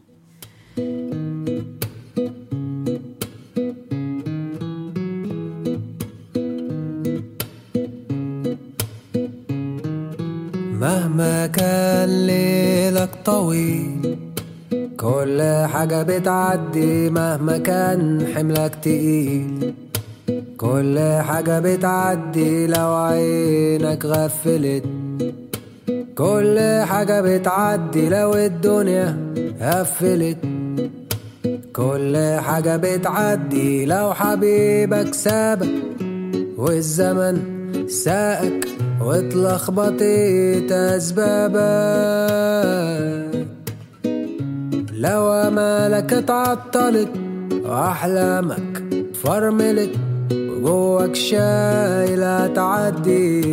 مهما كان ليلك طويل كل حاجة بتعدي مهما كان حملك تقيل كل حاجة بتعدي لو عينك غفلت كل حاجة بتعدي لو الدنيا قفلت كل حاجة بتعدي لو حبيبك سابك والزمن ساقك واتلخبطت أسبابك لو أمالك اتعطلت وأحلامك فرملت وجواك شايلة تعدي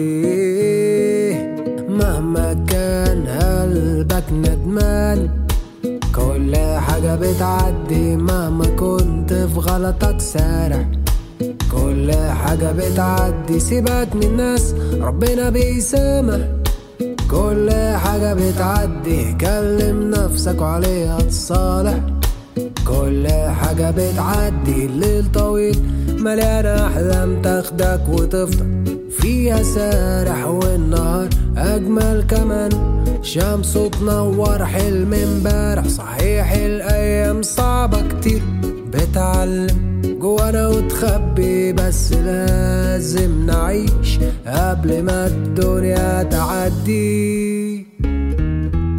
مهما كان قلبك ندمان كل حاجة بتعدي مهما كنت في غلطك سارح كل حاجة بتعدي سيبك من الناس ربنا بيسامح كل حاجة بتعدي كلم نفسك وعليها تصالح كل حاجة بتعدي الليل طويل مليانة أحلام تاخدك وتفضل فيها سارح والنهار أجمل كمان شمس تنور حلم امبارح صحيح الأيام صعبة كتير بتعلم جوانا وتخبي بس لازم نعيش قبل ما الدنيا تعدي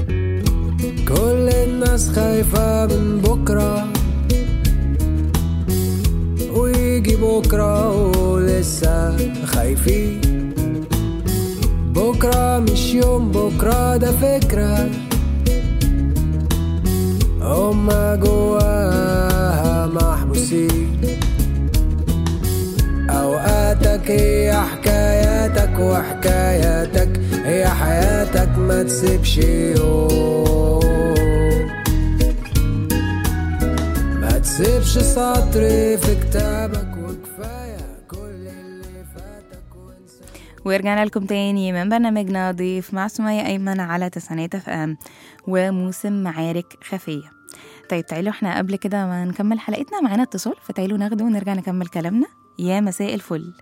ناس خايفة من بكرة ويجي بكرة ولسه خايفين بكرة مش يوم بكرة ده فكرة هما جواها محبوسين أوقاتك هي حكاياتك وحكاياتك هي حياتك ما تسيبش يوم ما تسيبش سطر في كتابك وكفاية كل اللي فاتك وانسى ورجعنا لكم تاني من برنامجنا ضيف مع سمية أيمن على تسعينات اف ام وموسم معارك خفية طيب تعالوا احنا قبل كده ما نكمل حلقتنا معانا اتصال فتعالوا ناخده ونرجع نكمل كلامنا يا مساء الفل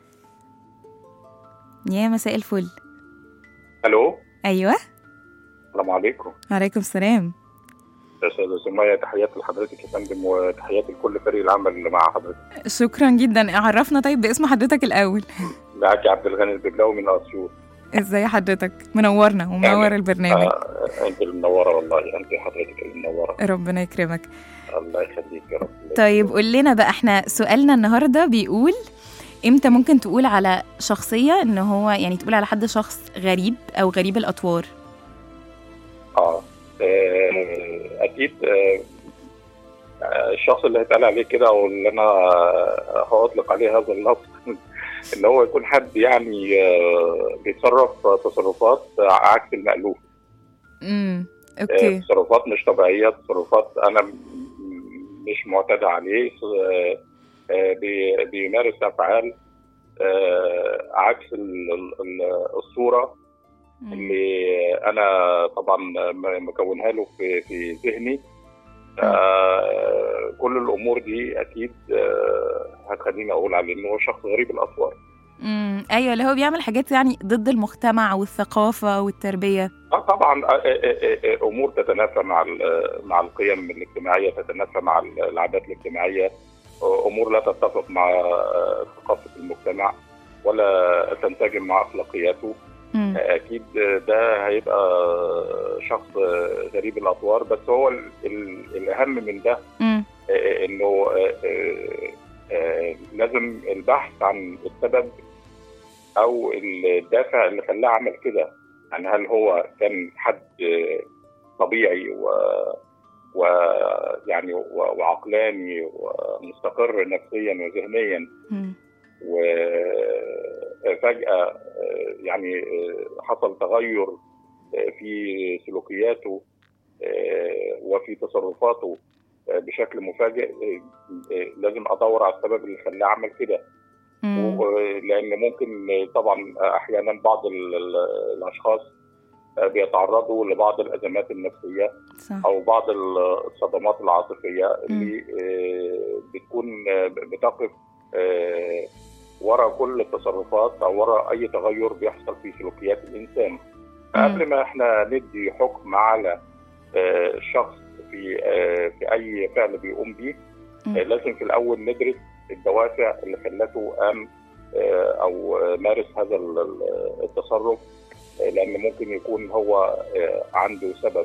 يا مساء الفل الو ايوه السلام عليكم عليكم السلام استاذ سمية تحياتي لحضرتك يا فندم وتحياتي لكل فريق العمل اللي مع حضرتك شكرا جدا عرفنا طيب باسم حضرتك الاول معاكي عبد الغني الببلاوي من اسيوط ازاي حضرتك منورنا ومنور البرنامج آه انت اللي منوره والله انت حضرتك اللي منوره ربنا يكرمك الله يخليك يا رب طيب قول لنا بقى احنا سؤالنا النهارده بيقول امتى ممكن تقول على شخصية ان هو يعني تقول على حد شخص غريب او غريب الاطوار اه آه، اكيد آه، آه، الشخص اللي هيتقال عليه كده او اللي انا آه، هاطلق عليه هذا اللفظ ان هو يكون حد يعني آه، بيتصرف تصرفات عكس المألوف امم آه، اوكي تصرفات مش طبيعيه تصرفات انا م- مش معتاد عليه آه، آه، بي- بيمارس افعال آه، عكس ال- ال- ال- الصوره مم. اللي انا طبعا م- مكونها له في في ذهني آه، كل الامور دي اكيد آه، هتخليني اقول عليه انه هو شخص غريب الاطوار امم ايوه اللي هو بيعمل حاجات يعني ضد المجتمع والثقافة والتربية اه طبعا آه، آه، آه، آه، امور تتنافى مع ال- مع القيم الاجتماعيه تتنافى مع ال- العادات الاجتماعيه آه، امور لا تتفق مع آه، ثقافه المجتمع ولا تنسجم مع اخلاقياته امم آه، اكيد ده هيبقى شخص آه، غريب الاطوار بس هو ال- ال- الاهم من ده امم آه، انه آه، آه، آه، لازم البحث عن السبب او الدافع اللي خلاه عمل كده يعني هل هو كان حد آه، طبيعي و ويعني و- وعقلاني ومستقر نفسيا وذهنيا امم وفجأة يعني حصل تغير في سلوكياته وفي تصرفاته بشكل مفاجئ لازم ادور على السبب اللي خلاه عمل كده امم و- لان ممكن طبعا احيانا بعض ال- ال- الاشخاص بيتعرضوا لبعض الازمات النفسيه صح او بعض ال- الصدمات العاطفيه اللي آه، بتكون آه، بتقف آه، ورا كل التصرفات او ورا اي تغير بيحصل في سلوكيات الانسان فقبل ما احنا ندي حكم على آه، الشخص في آه، في اي فعل بيقوم بيه مم. آه، لازم في الاول ندرس الدوافع اللي خلته قام آه، او آه، مارس هذا ال- ال- التصرف آه، لان ممكن يكون هو آه، عنده سبب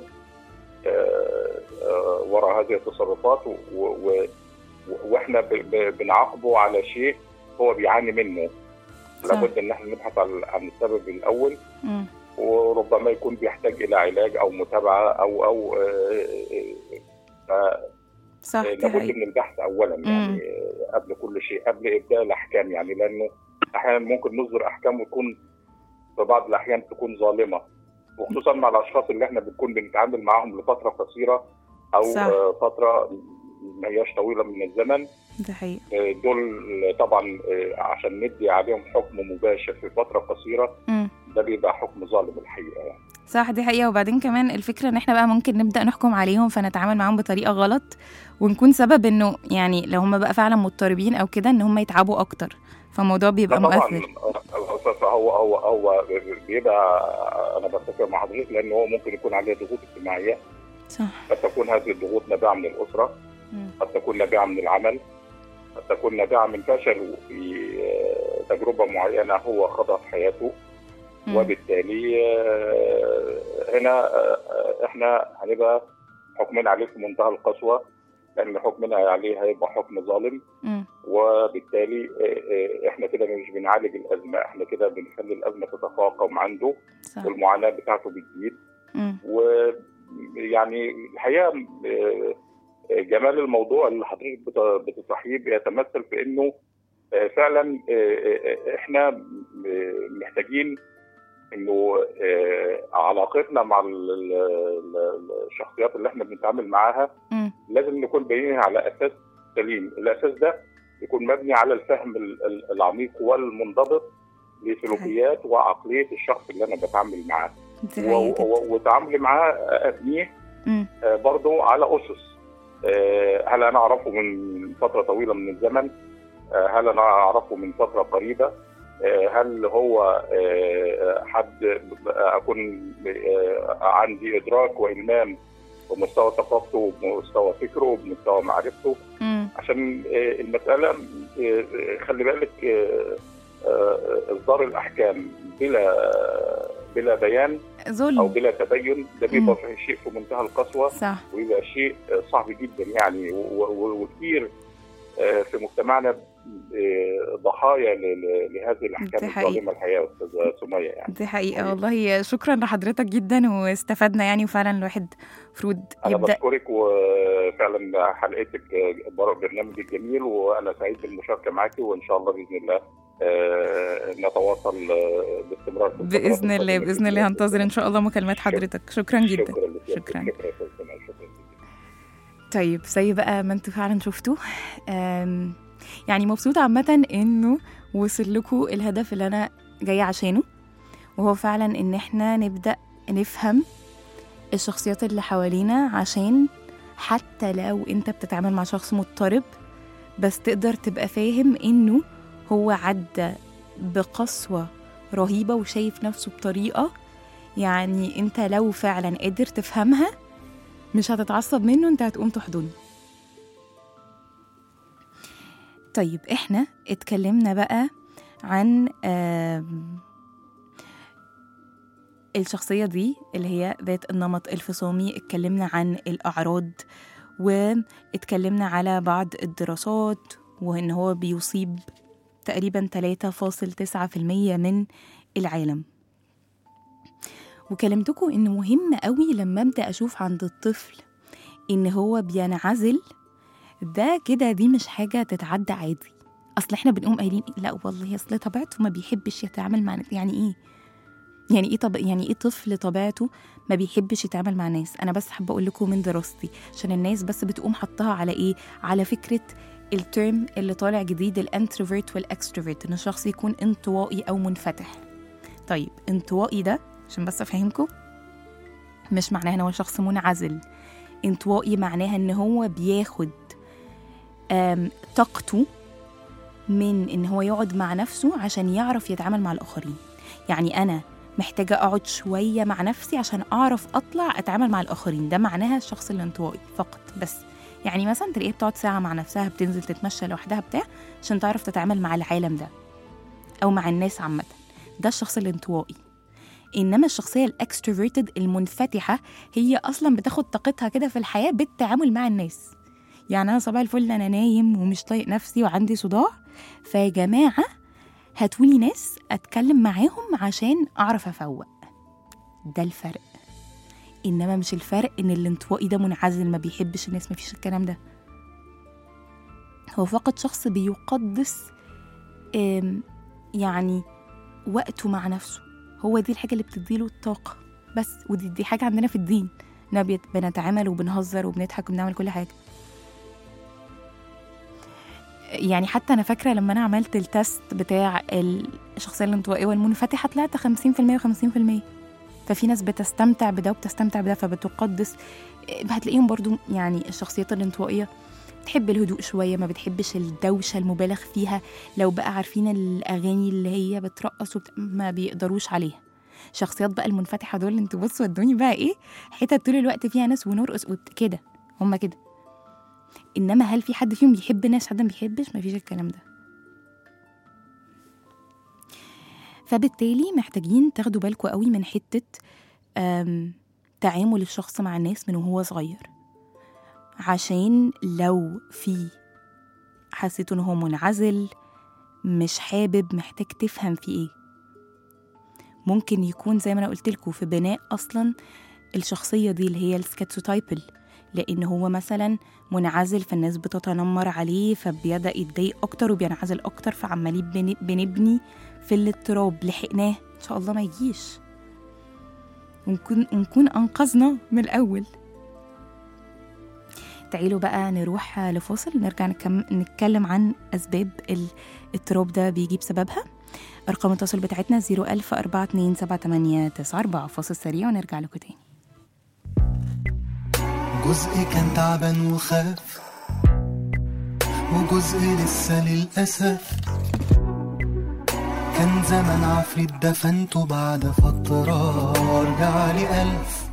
آه، آه، وراء هذه التصرفات و- و- و- واحنا ب- ب- بنعاقبه على شيء هو بيعاني منه صح. لابد ان احنا نبحث عن عن السبب الاول امم وربما يكون بيحتاج الى علاج او متابعه او او آه، آه، صح آه، دي لابد حقيقة من البحث اولا يعني آه، قبل كل شيء قبل ابداء الاحكام يعني لانه احيانا ممكن نصدر احكام وتكون في بعض الاحيان تكون ظالمه وخصوصا مع الاشخاص اللي احنا بنكون بنتعامل معاهم لفتره قصيره او صح. آه، فتره ما هياش طويله من الزمن دي حقيقة آه، دول طبعا آه، عشان ندي عليهم حكم مباشر في فتره قصيره امم ده بيبقى حكم ظالم الحقيقه يعني صح دي حقيقة وبعدين كمان الفكرة ان احنا بقى ممكن نبدأ نحكم عليهم فنتعامل معاهم بطريقة غلط ونكون سبب انه يعني لو هم بقى فعلا مضطربين او كده ان هم يتعبوا اكتر فالموضوع بيبقى لا طبعا مؤثر آه، فهو هو هو بيبقى انا بتفق مع حضرتك لان هو ممكن يكون عليه ضغوط اجتماعيه صح قد تكون هذه الضغوط نابعه من الاسره مم. قد تكون نابعه من العمل قد تكون نابعه من فشل في آه، تجربه معينه هو خاضها في حياته مم. وبالتالي آه، هنا آه، احنا هنبقى حكمنا عليه في منتهى القسوه لان حكمنا عليه هيبقى حكم ظالم مم. وبالتالي آه، آه، احنا كده مش بنعالج الازمه احنا كده بنخلي الازمه تتفاقم عنده صح والمعاناه بتاعته بتزيد مم. ويعني الحقيقه آه، جمال الموضوع اللي حضرتك بت- بتطرحيه بيتمثل في انه آه، فعلا آه، آه، احنا آه، محتاجين انه آه، علاقتنا مع ال- ال- ال- الشخصيات اللي احنا بنتعامل معاها مم. لازم نكون بنيها على اساس سليم، الاساس ده يكون مبني على الفهم ال- ال- العميق والمنضبط لسلوكيات وعقليه الشخص اللي انا بتعامل معاه دي و- حقيقة جدا. و- وتعاملي معاه ابنيه مم. آه، برضو على اسس آه، هل انا اعرفه من فتره طويله من الزمن آه، هل انا اعرفه من فتره قريبه آه، هل هو آه، حد اكون آه، عندي ادراك والمام بمستوى ثقافته وبمستوى فكره وبمستوى معرفته مم. عشان آه، المساله آه، خلي بالك آه، آه، اصدار الاحكام بلا بلا بيان او ظلم بلا تبين ده بيبقى في شيء في منتهى القسوه صح ويبقى شيء صعب جدا يعني و- و- وكتير آه، في مجتمعنا آه، ضحايا ل- ل- لهذه دي الاحكام حقيقة. الظالمه الحقيقه يا استاذه سميه يعني دي حقيقة والله شكرا لحضرتك جدا واستفدنا يعني وفعلا الواحد المفروض انا يبدأ بشكرك وفعلا حلقتك آه، بر- برنامجك جميل وانا سعيد بالمشاركه معك وان شاء الله باذن الله آه، نتواصل آه، باستمرار في الفترات بإذن الله القادمة بإذن الله هنتظر إن شاء الله مكالمات حضرتك شكرا جدا شكرا لك شكراً. شكرا شكرا يا أستاذ سمية، شكرا طيب زي بقى ما انتوا فعلا شفتوا أم، يعني مبسوطة عامة انه وصل لكم الهدف اللي انا جاية عشانه وهو فعلا ان احنا نبدأ نفهم الشخصيات اللي حوالينا عشان حتى لو انت بتتعامل مع شخص مضطرب بس تقدر تبقى فاهم انه هو عدى بقسوة رهيبة وشايف نفسه بطريقة يعني انت لو فعلا قادر تفهمها مش هتتعصب منه انت هتقوم تحضنه طيب احنا اتكلمنا بقى عن آم، الشخصية دي اللي هي ذات النمط الفصامي اتكلمنا عن الأعراض واتكلمنا على بعض الدراسات وإن هو بيصيب تقريبا 3.9% من العالم وكلمتكم إنه مهم قوي لما أبدأ أشوف عند الطفل إن هو بينعزل ده كده دي مش حاجة تتعدى عادي أصل إحنا بنقوم قايلين لا والله أصل طبيعته ما بيحبش يتعامل مع ناس يعني إيه؟ يعني ايه طب يعني ايه طفل طبيعته ما بيحبش يتعامل مع ناس انا بس حابه اقول لكم من دراستي عشان الناس بس بتقوم حطها على ايه على فكره الترم اللي طالع جديد الانتروفيرت والاكستروفيرت ان الشخص يكون انطوائي او منفتح طيب انطوائي ده عشان بس افهمكم مش معناها ان هو شخص منعزل انطوائي معناها ان هو بياخد آم، طاقته من ان هو يقعد مع نفسه عشان يعرف يتعامل مع الاخرين يعني انا محتاجة أقعد شوية مع نفسي عشان أعرف أطلع أتعامل مع الآخرين ده معناها الشخص الانطوائي فقط بس يعني مثلا تلاقيها بتقعد ساعة مع نفسها بتنزل تتمشى لوحدها بتاع عشان تعرف تتعامل مع العالم ده أو مع الناس عامة ده الشخص الانطوائي إنما الشخصية الأكستروفيرتد المنفتحة هي أصلا بتاخد طاقتها كده في الحياة بالتعامل مع الناس يعني أنا صباح الفل أنا نايم ومش طايق نفسي وعندي صداع فيا جماعة هاتولي ناس اتكلم معاهم عشان اعرف افوق ده الفرق انما مش الفرق ان الانطوائي ده منعزل ما بيحبش الناس ما فيش الكلام ده هو فقط شخص بيقدس آم، يعني وقته مع نفسه هو دي الحاجه اللي بتديله الطاقه بس ودي دي حاجه عندنا في الدين إننا بيت- بنتعامل وبنهزر وبنضحك وبنعمل كل حاجه يعني حتى انا فاكره لما انا عملت التست بتاع الشخصيه الانطوائيه والمنفتحه طلعت 50% و50% ففي ناس بتستمتع بده وبتستمتع بده فبتقدس هتلاقيهم برضو يعني الشخصيات الانطوائيه بتحب الهدوء شويه ما بتحبش الدوشه المبالغ فيها لو بقى عارفين الاغاني اللي هي بترقص وبت... ما بيقدروش عليها شخصيات بقى المنفتحه دول انتوا بصوا ادوني بقى ايه حتت طول الوقت فيها ناس ونرقص وبت- كده هما كده انما هل في حد فيهم بيحب ناس حد ما بيحبش مفيش الكلام ده فبالتالي محتاجين تاخدوا بالكم قوي من حته أم، تعامل الشخص مع الناس من وهو صغير عشان لو في حسيت ان هو منعزل مش حابب محتاج تفهم في ايه ممكن يكون زي ما انا قلت لكم في بناء اصلا الشخصيه دي اللي هي السكاتسوتايبل لان هو مثلا منعزل فالناس بتتنمر عليه فبيبدا يتضايق اكتر وبينعزل اكتر فعمالين بن- بنبني في الاضطراب لحقناه ان شاء الله ما يجيش ونكون ونكون انقذنا من الاول تعالوا بقى نروح لفاصل نرجع نكم... نتكلم عن أسباب الاضطراب ده بيجي بسببها أرقام التواصل بتاعتنا 010427894 فاصل سريع ونرجع لكم تاني جزء كان تعبان وخاف وجزء لسه للأسف كان زمان عفريت دفنته بعد فترة رجع لي ألف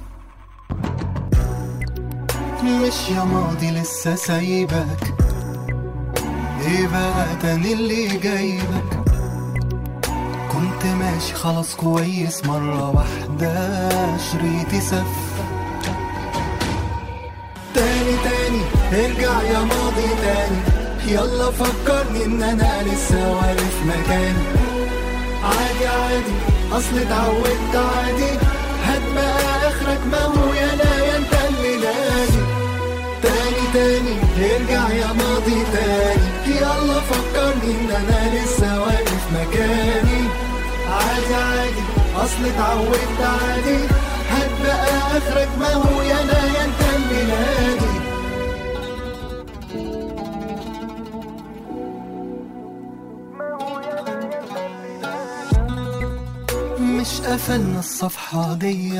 مش يا ماضي لسه سايبك ايه بقى تاني اللي جايبك كنت ماشي خلاص كويس مرة واحدة شريطي سف تاني تاني ارجع يا ماضي تاني يلا فكرني ان انا لسه واقف مكاني عادي عادي اصل اتعودت عادي هات بقى اخرك ما هو يا لا يا انت اللي نادي تاني تاني ارجع يا ماضي تاني يلا فكرني ان انا لسه واقف مكاني عادي عادي اصل اتعودت عادي هات بقى اخرك ما هو يا لا يا انت اللي نادي مش قفلنا الصفحة دي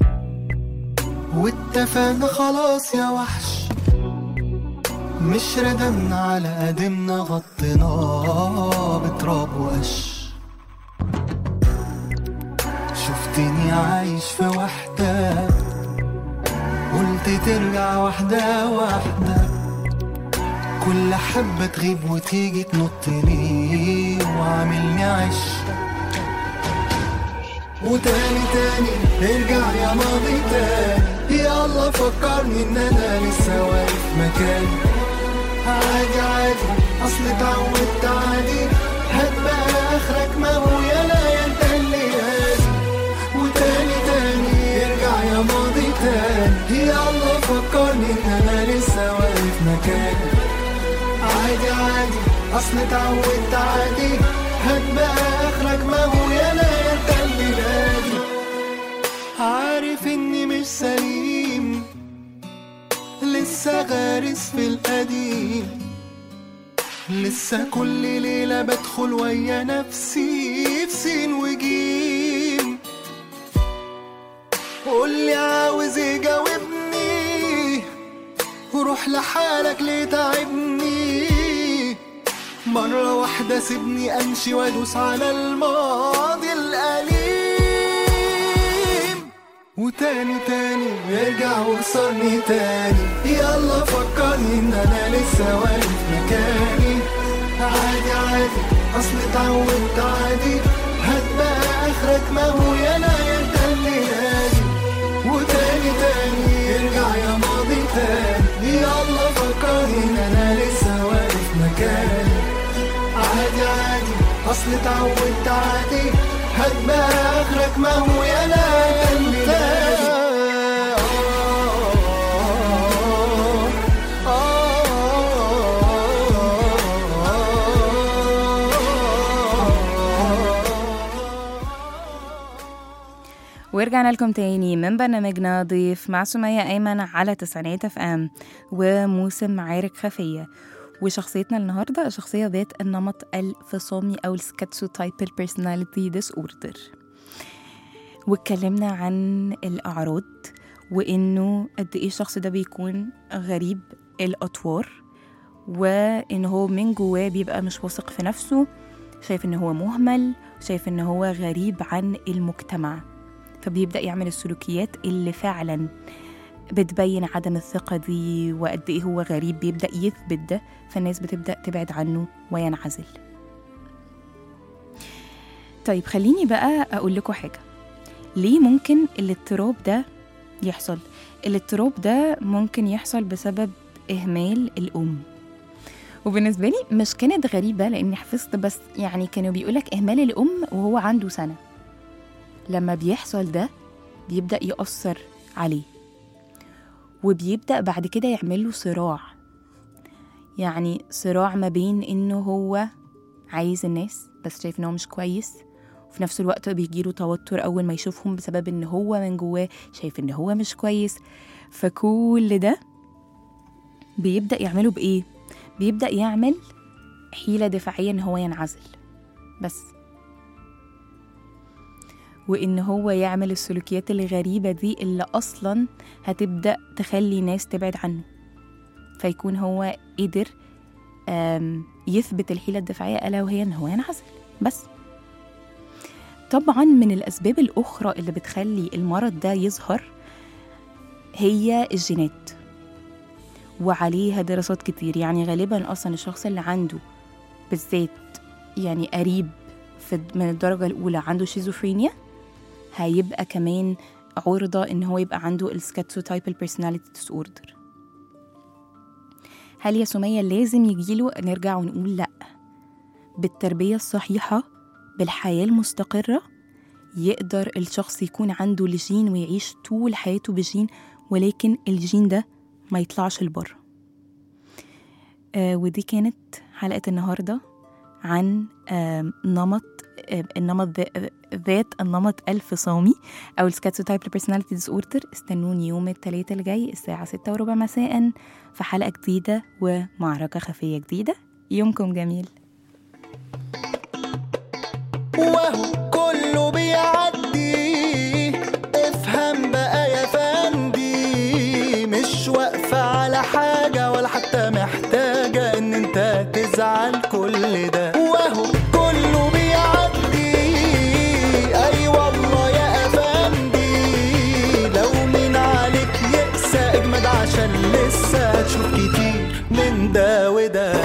واتفقنا خلاص يا وحش مش ردمنا على قدمنا غطيناه بتراب وقش شفتني عايش في وحدة قلت ترجع واحدة واحدة كل حبة تغيب وتيجي تنط لي وعاملني عش وتاني تاني ارجع يا ماضي تاني يلا فكرني ان انا لسه واقف مكاني عادي عادي اصل اتعودت عادي هات بقى اخرك ما هو يا لا يا انت اللي هادي وتاني تاني ارجع يا ماضي تاني يلا فكرني ان انا لسه واقف مكاني عادي عادي اصل اتعودت عادي هات بقى اخرك ما هو يا لا يا انت اللي نادي عارف اني مش سليم لسه غارس في القديم لسه كل ليلة بدخل ويا نفسي في سين وجيم قولي عاوز ايه جاوبني وروح لحالك ليه تعبني مرة واحدة سيبني أمشي وأدوس على الماضي الأليم وتاني تاني ارجع وكسرني تاني يلا فكرني إن أنا لسه واقف مكاني عادي عادي أصل اتعودت عادي هات بقى آخرك ما هو يا لا يا انت اللي نادي وتاني تاني ارجع يا ماضي تاني يلا فكرني ان انا لسه واقف مكاني عادي عادي اصل اتعودت عادي هات بقى اخرك ما هو يا لا يا اللي نادي ورجعنا لكم تاني من برنامجنا ضيف مع سمية أيمن على تسعينات اف ام وموسم معارك خفية وشخصيتنا النهاردة شخصية ذات النمط الفصامي أو السكاتسوتايبل personality disorder واتكلمنا عن الأعراض وإنه قد إيه الشخص ده بيكون غريب الأطوار وإن هو من جواه بيبقى مش واثق في نفسه شايف إن هو مهمل شايف إن هو غريب عن المجتمع فبيبدأ يعمل السلوكيات اللي فعلا بتبين عدم الثقة دي وقد إيه هو غريب بيبدأ يثبت ده فالناس بتبدأ تبعد عنه وينعزل طيب خليني بقى أقول لكم حاجة ليه ممكن الاضطراب ده يحصل الاضطراب ده ممكن يحصل بسبب إهمال الأم وبالنسبة لي مش كانت غريبة لأني حفظت بس يعني كانوا بيقولك إهمال الأم وهو عنده سنة لما بيحصل ده بيبدأ يأثر عليه وبيبدأ بعد كده يعمل له صراع يعني صراع ما بين إنه هو عايز الناس بس شايف إن هو مش كويس وفي نفس الوقت بيجيله توتر أول ما يشوفهم بسبب إن هو من جواه شايف إن هو مش كويس فكل ده بيبدأ يعمله بإيه؟ بيبدأ يعمل حيلة دفاعية إن هو ينعزل بس وإن هو يعمل السلوكيات الغريبة دي اللي أصلا هتبدأ تخلي ناس تبعد عنه فيكون هو قدر آم، يثبت الحيلة الدفاعية ألا وهي إن هو ينعزل بس طبعا من الأسباب الأخرى اللي بتخلي المرض ده يظهر هي الجينات وعليها دراسات كتير يعني غالبا أصلا الشخص اللي عنده بالذات يعني قريب في من الدرجة الأولى عنده شيزوفرينيا هيبقى كمان عرضة إن هو يبقى عنده السكاتسوتايبل personality disorder هل يا سمية لازم يجيله نرجع ونقول لأ بالتربية الصحيحة بالحياة المستقرة يقدر الشخص يكون عنده الجين ويعيش طول حياته بجين ولكن الجين ده ما يطلعش لبره آه ودي كانت حلقة النهاردة عن آه نمط آه النمط ذا- ذات النمط الفصامي أو السكاتسوتايب personality disorder استنوني يوم الثلاثاء الجاي الساعة ستة وربع مساء في حلقة جديدة ومعركة خفية جديدة يومكم جميل وهو كله بيعدي افهم بقى يا فندي مش واقفة على حاجة ولا حتى محتاجة ان انت تزعل كل ده وهو كله بيعدي اي والله يا افندي لو مين عليك يقسى اجمد عشان لسه هتشوف كتير من ده وده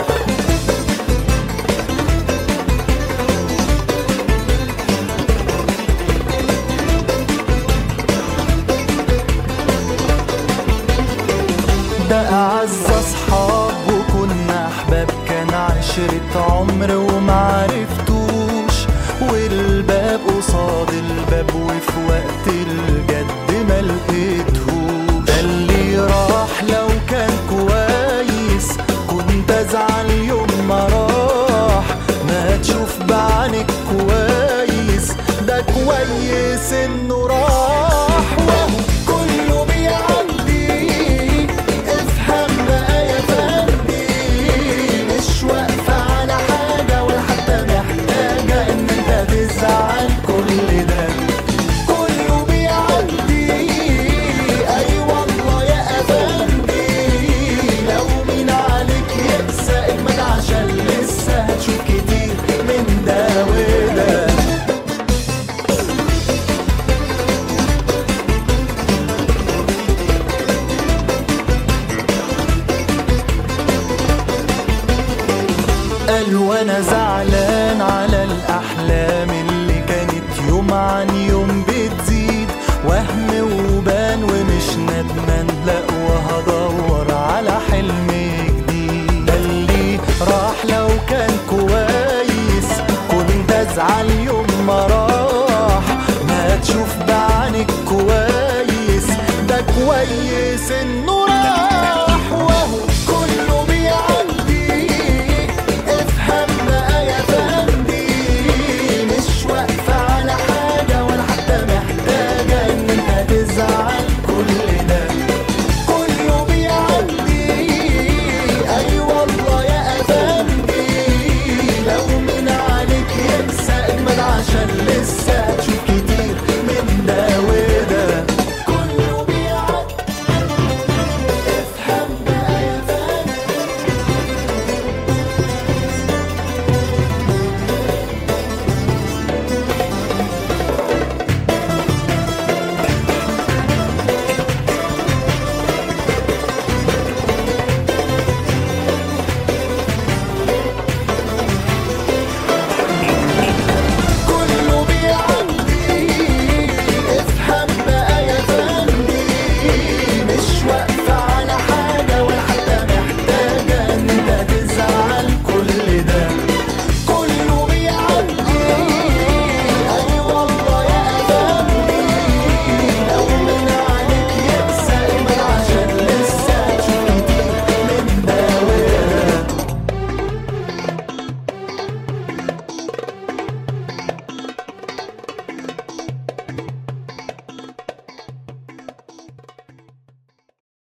ده أعز أصحاب وكنا أحباب كان عشرة عمر ومعرفتوش والباب قصاد الباب وفي وقت الجد ما لقيتهوش ده اللي راح لو كان كويس كنت أزعل يوم ما راح ما تشوف بعينك كويس ده كويس إنه راح وهو كله بيعدي افهم بقى يا فندي مش واقفة على حاجة ولا حتى محتاجة إن أنت تزعل كل ده كله بيعدي أي والله يا أفندي لو مين عليك يقسى اجمد عشان لسه هتشوف كتير من ده وده قال وانا زعلان على الاحلام اللي كانت يوم عن يوم بتزيد وهم وبان ومش ندمان لا وهدور على حلم جديد ده اللي راح لو كان كويس كنت ازعل يوم ما راح ما تشوف بعينك كويس ده كويس انه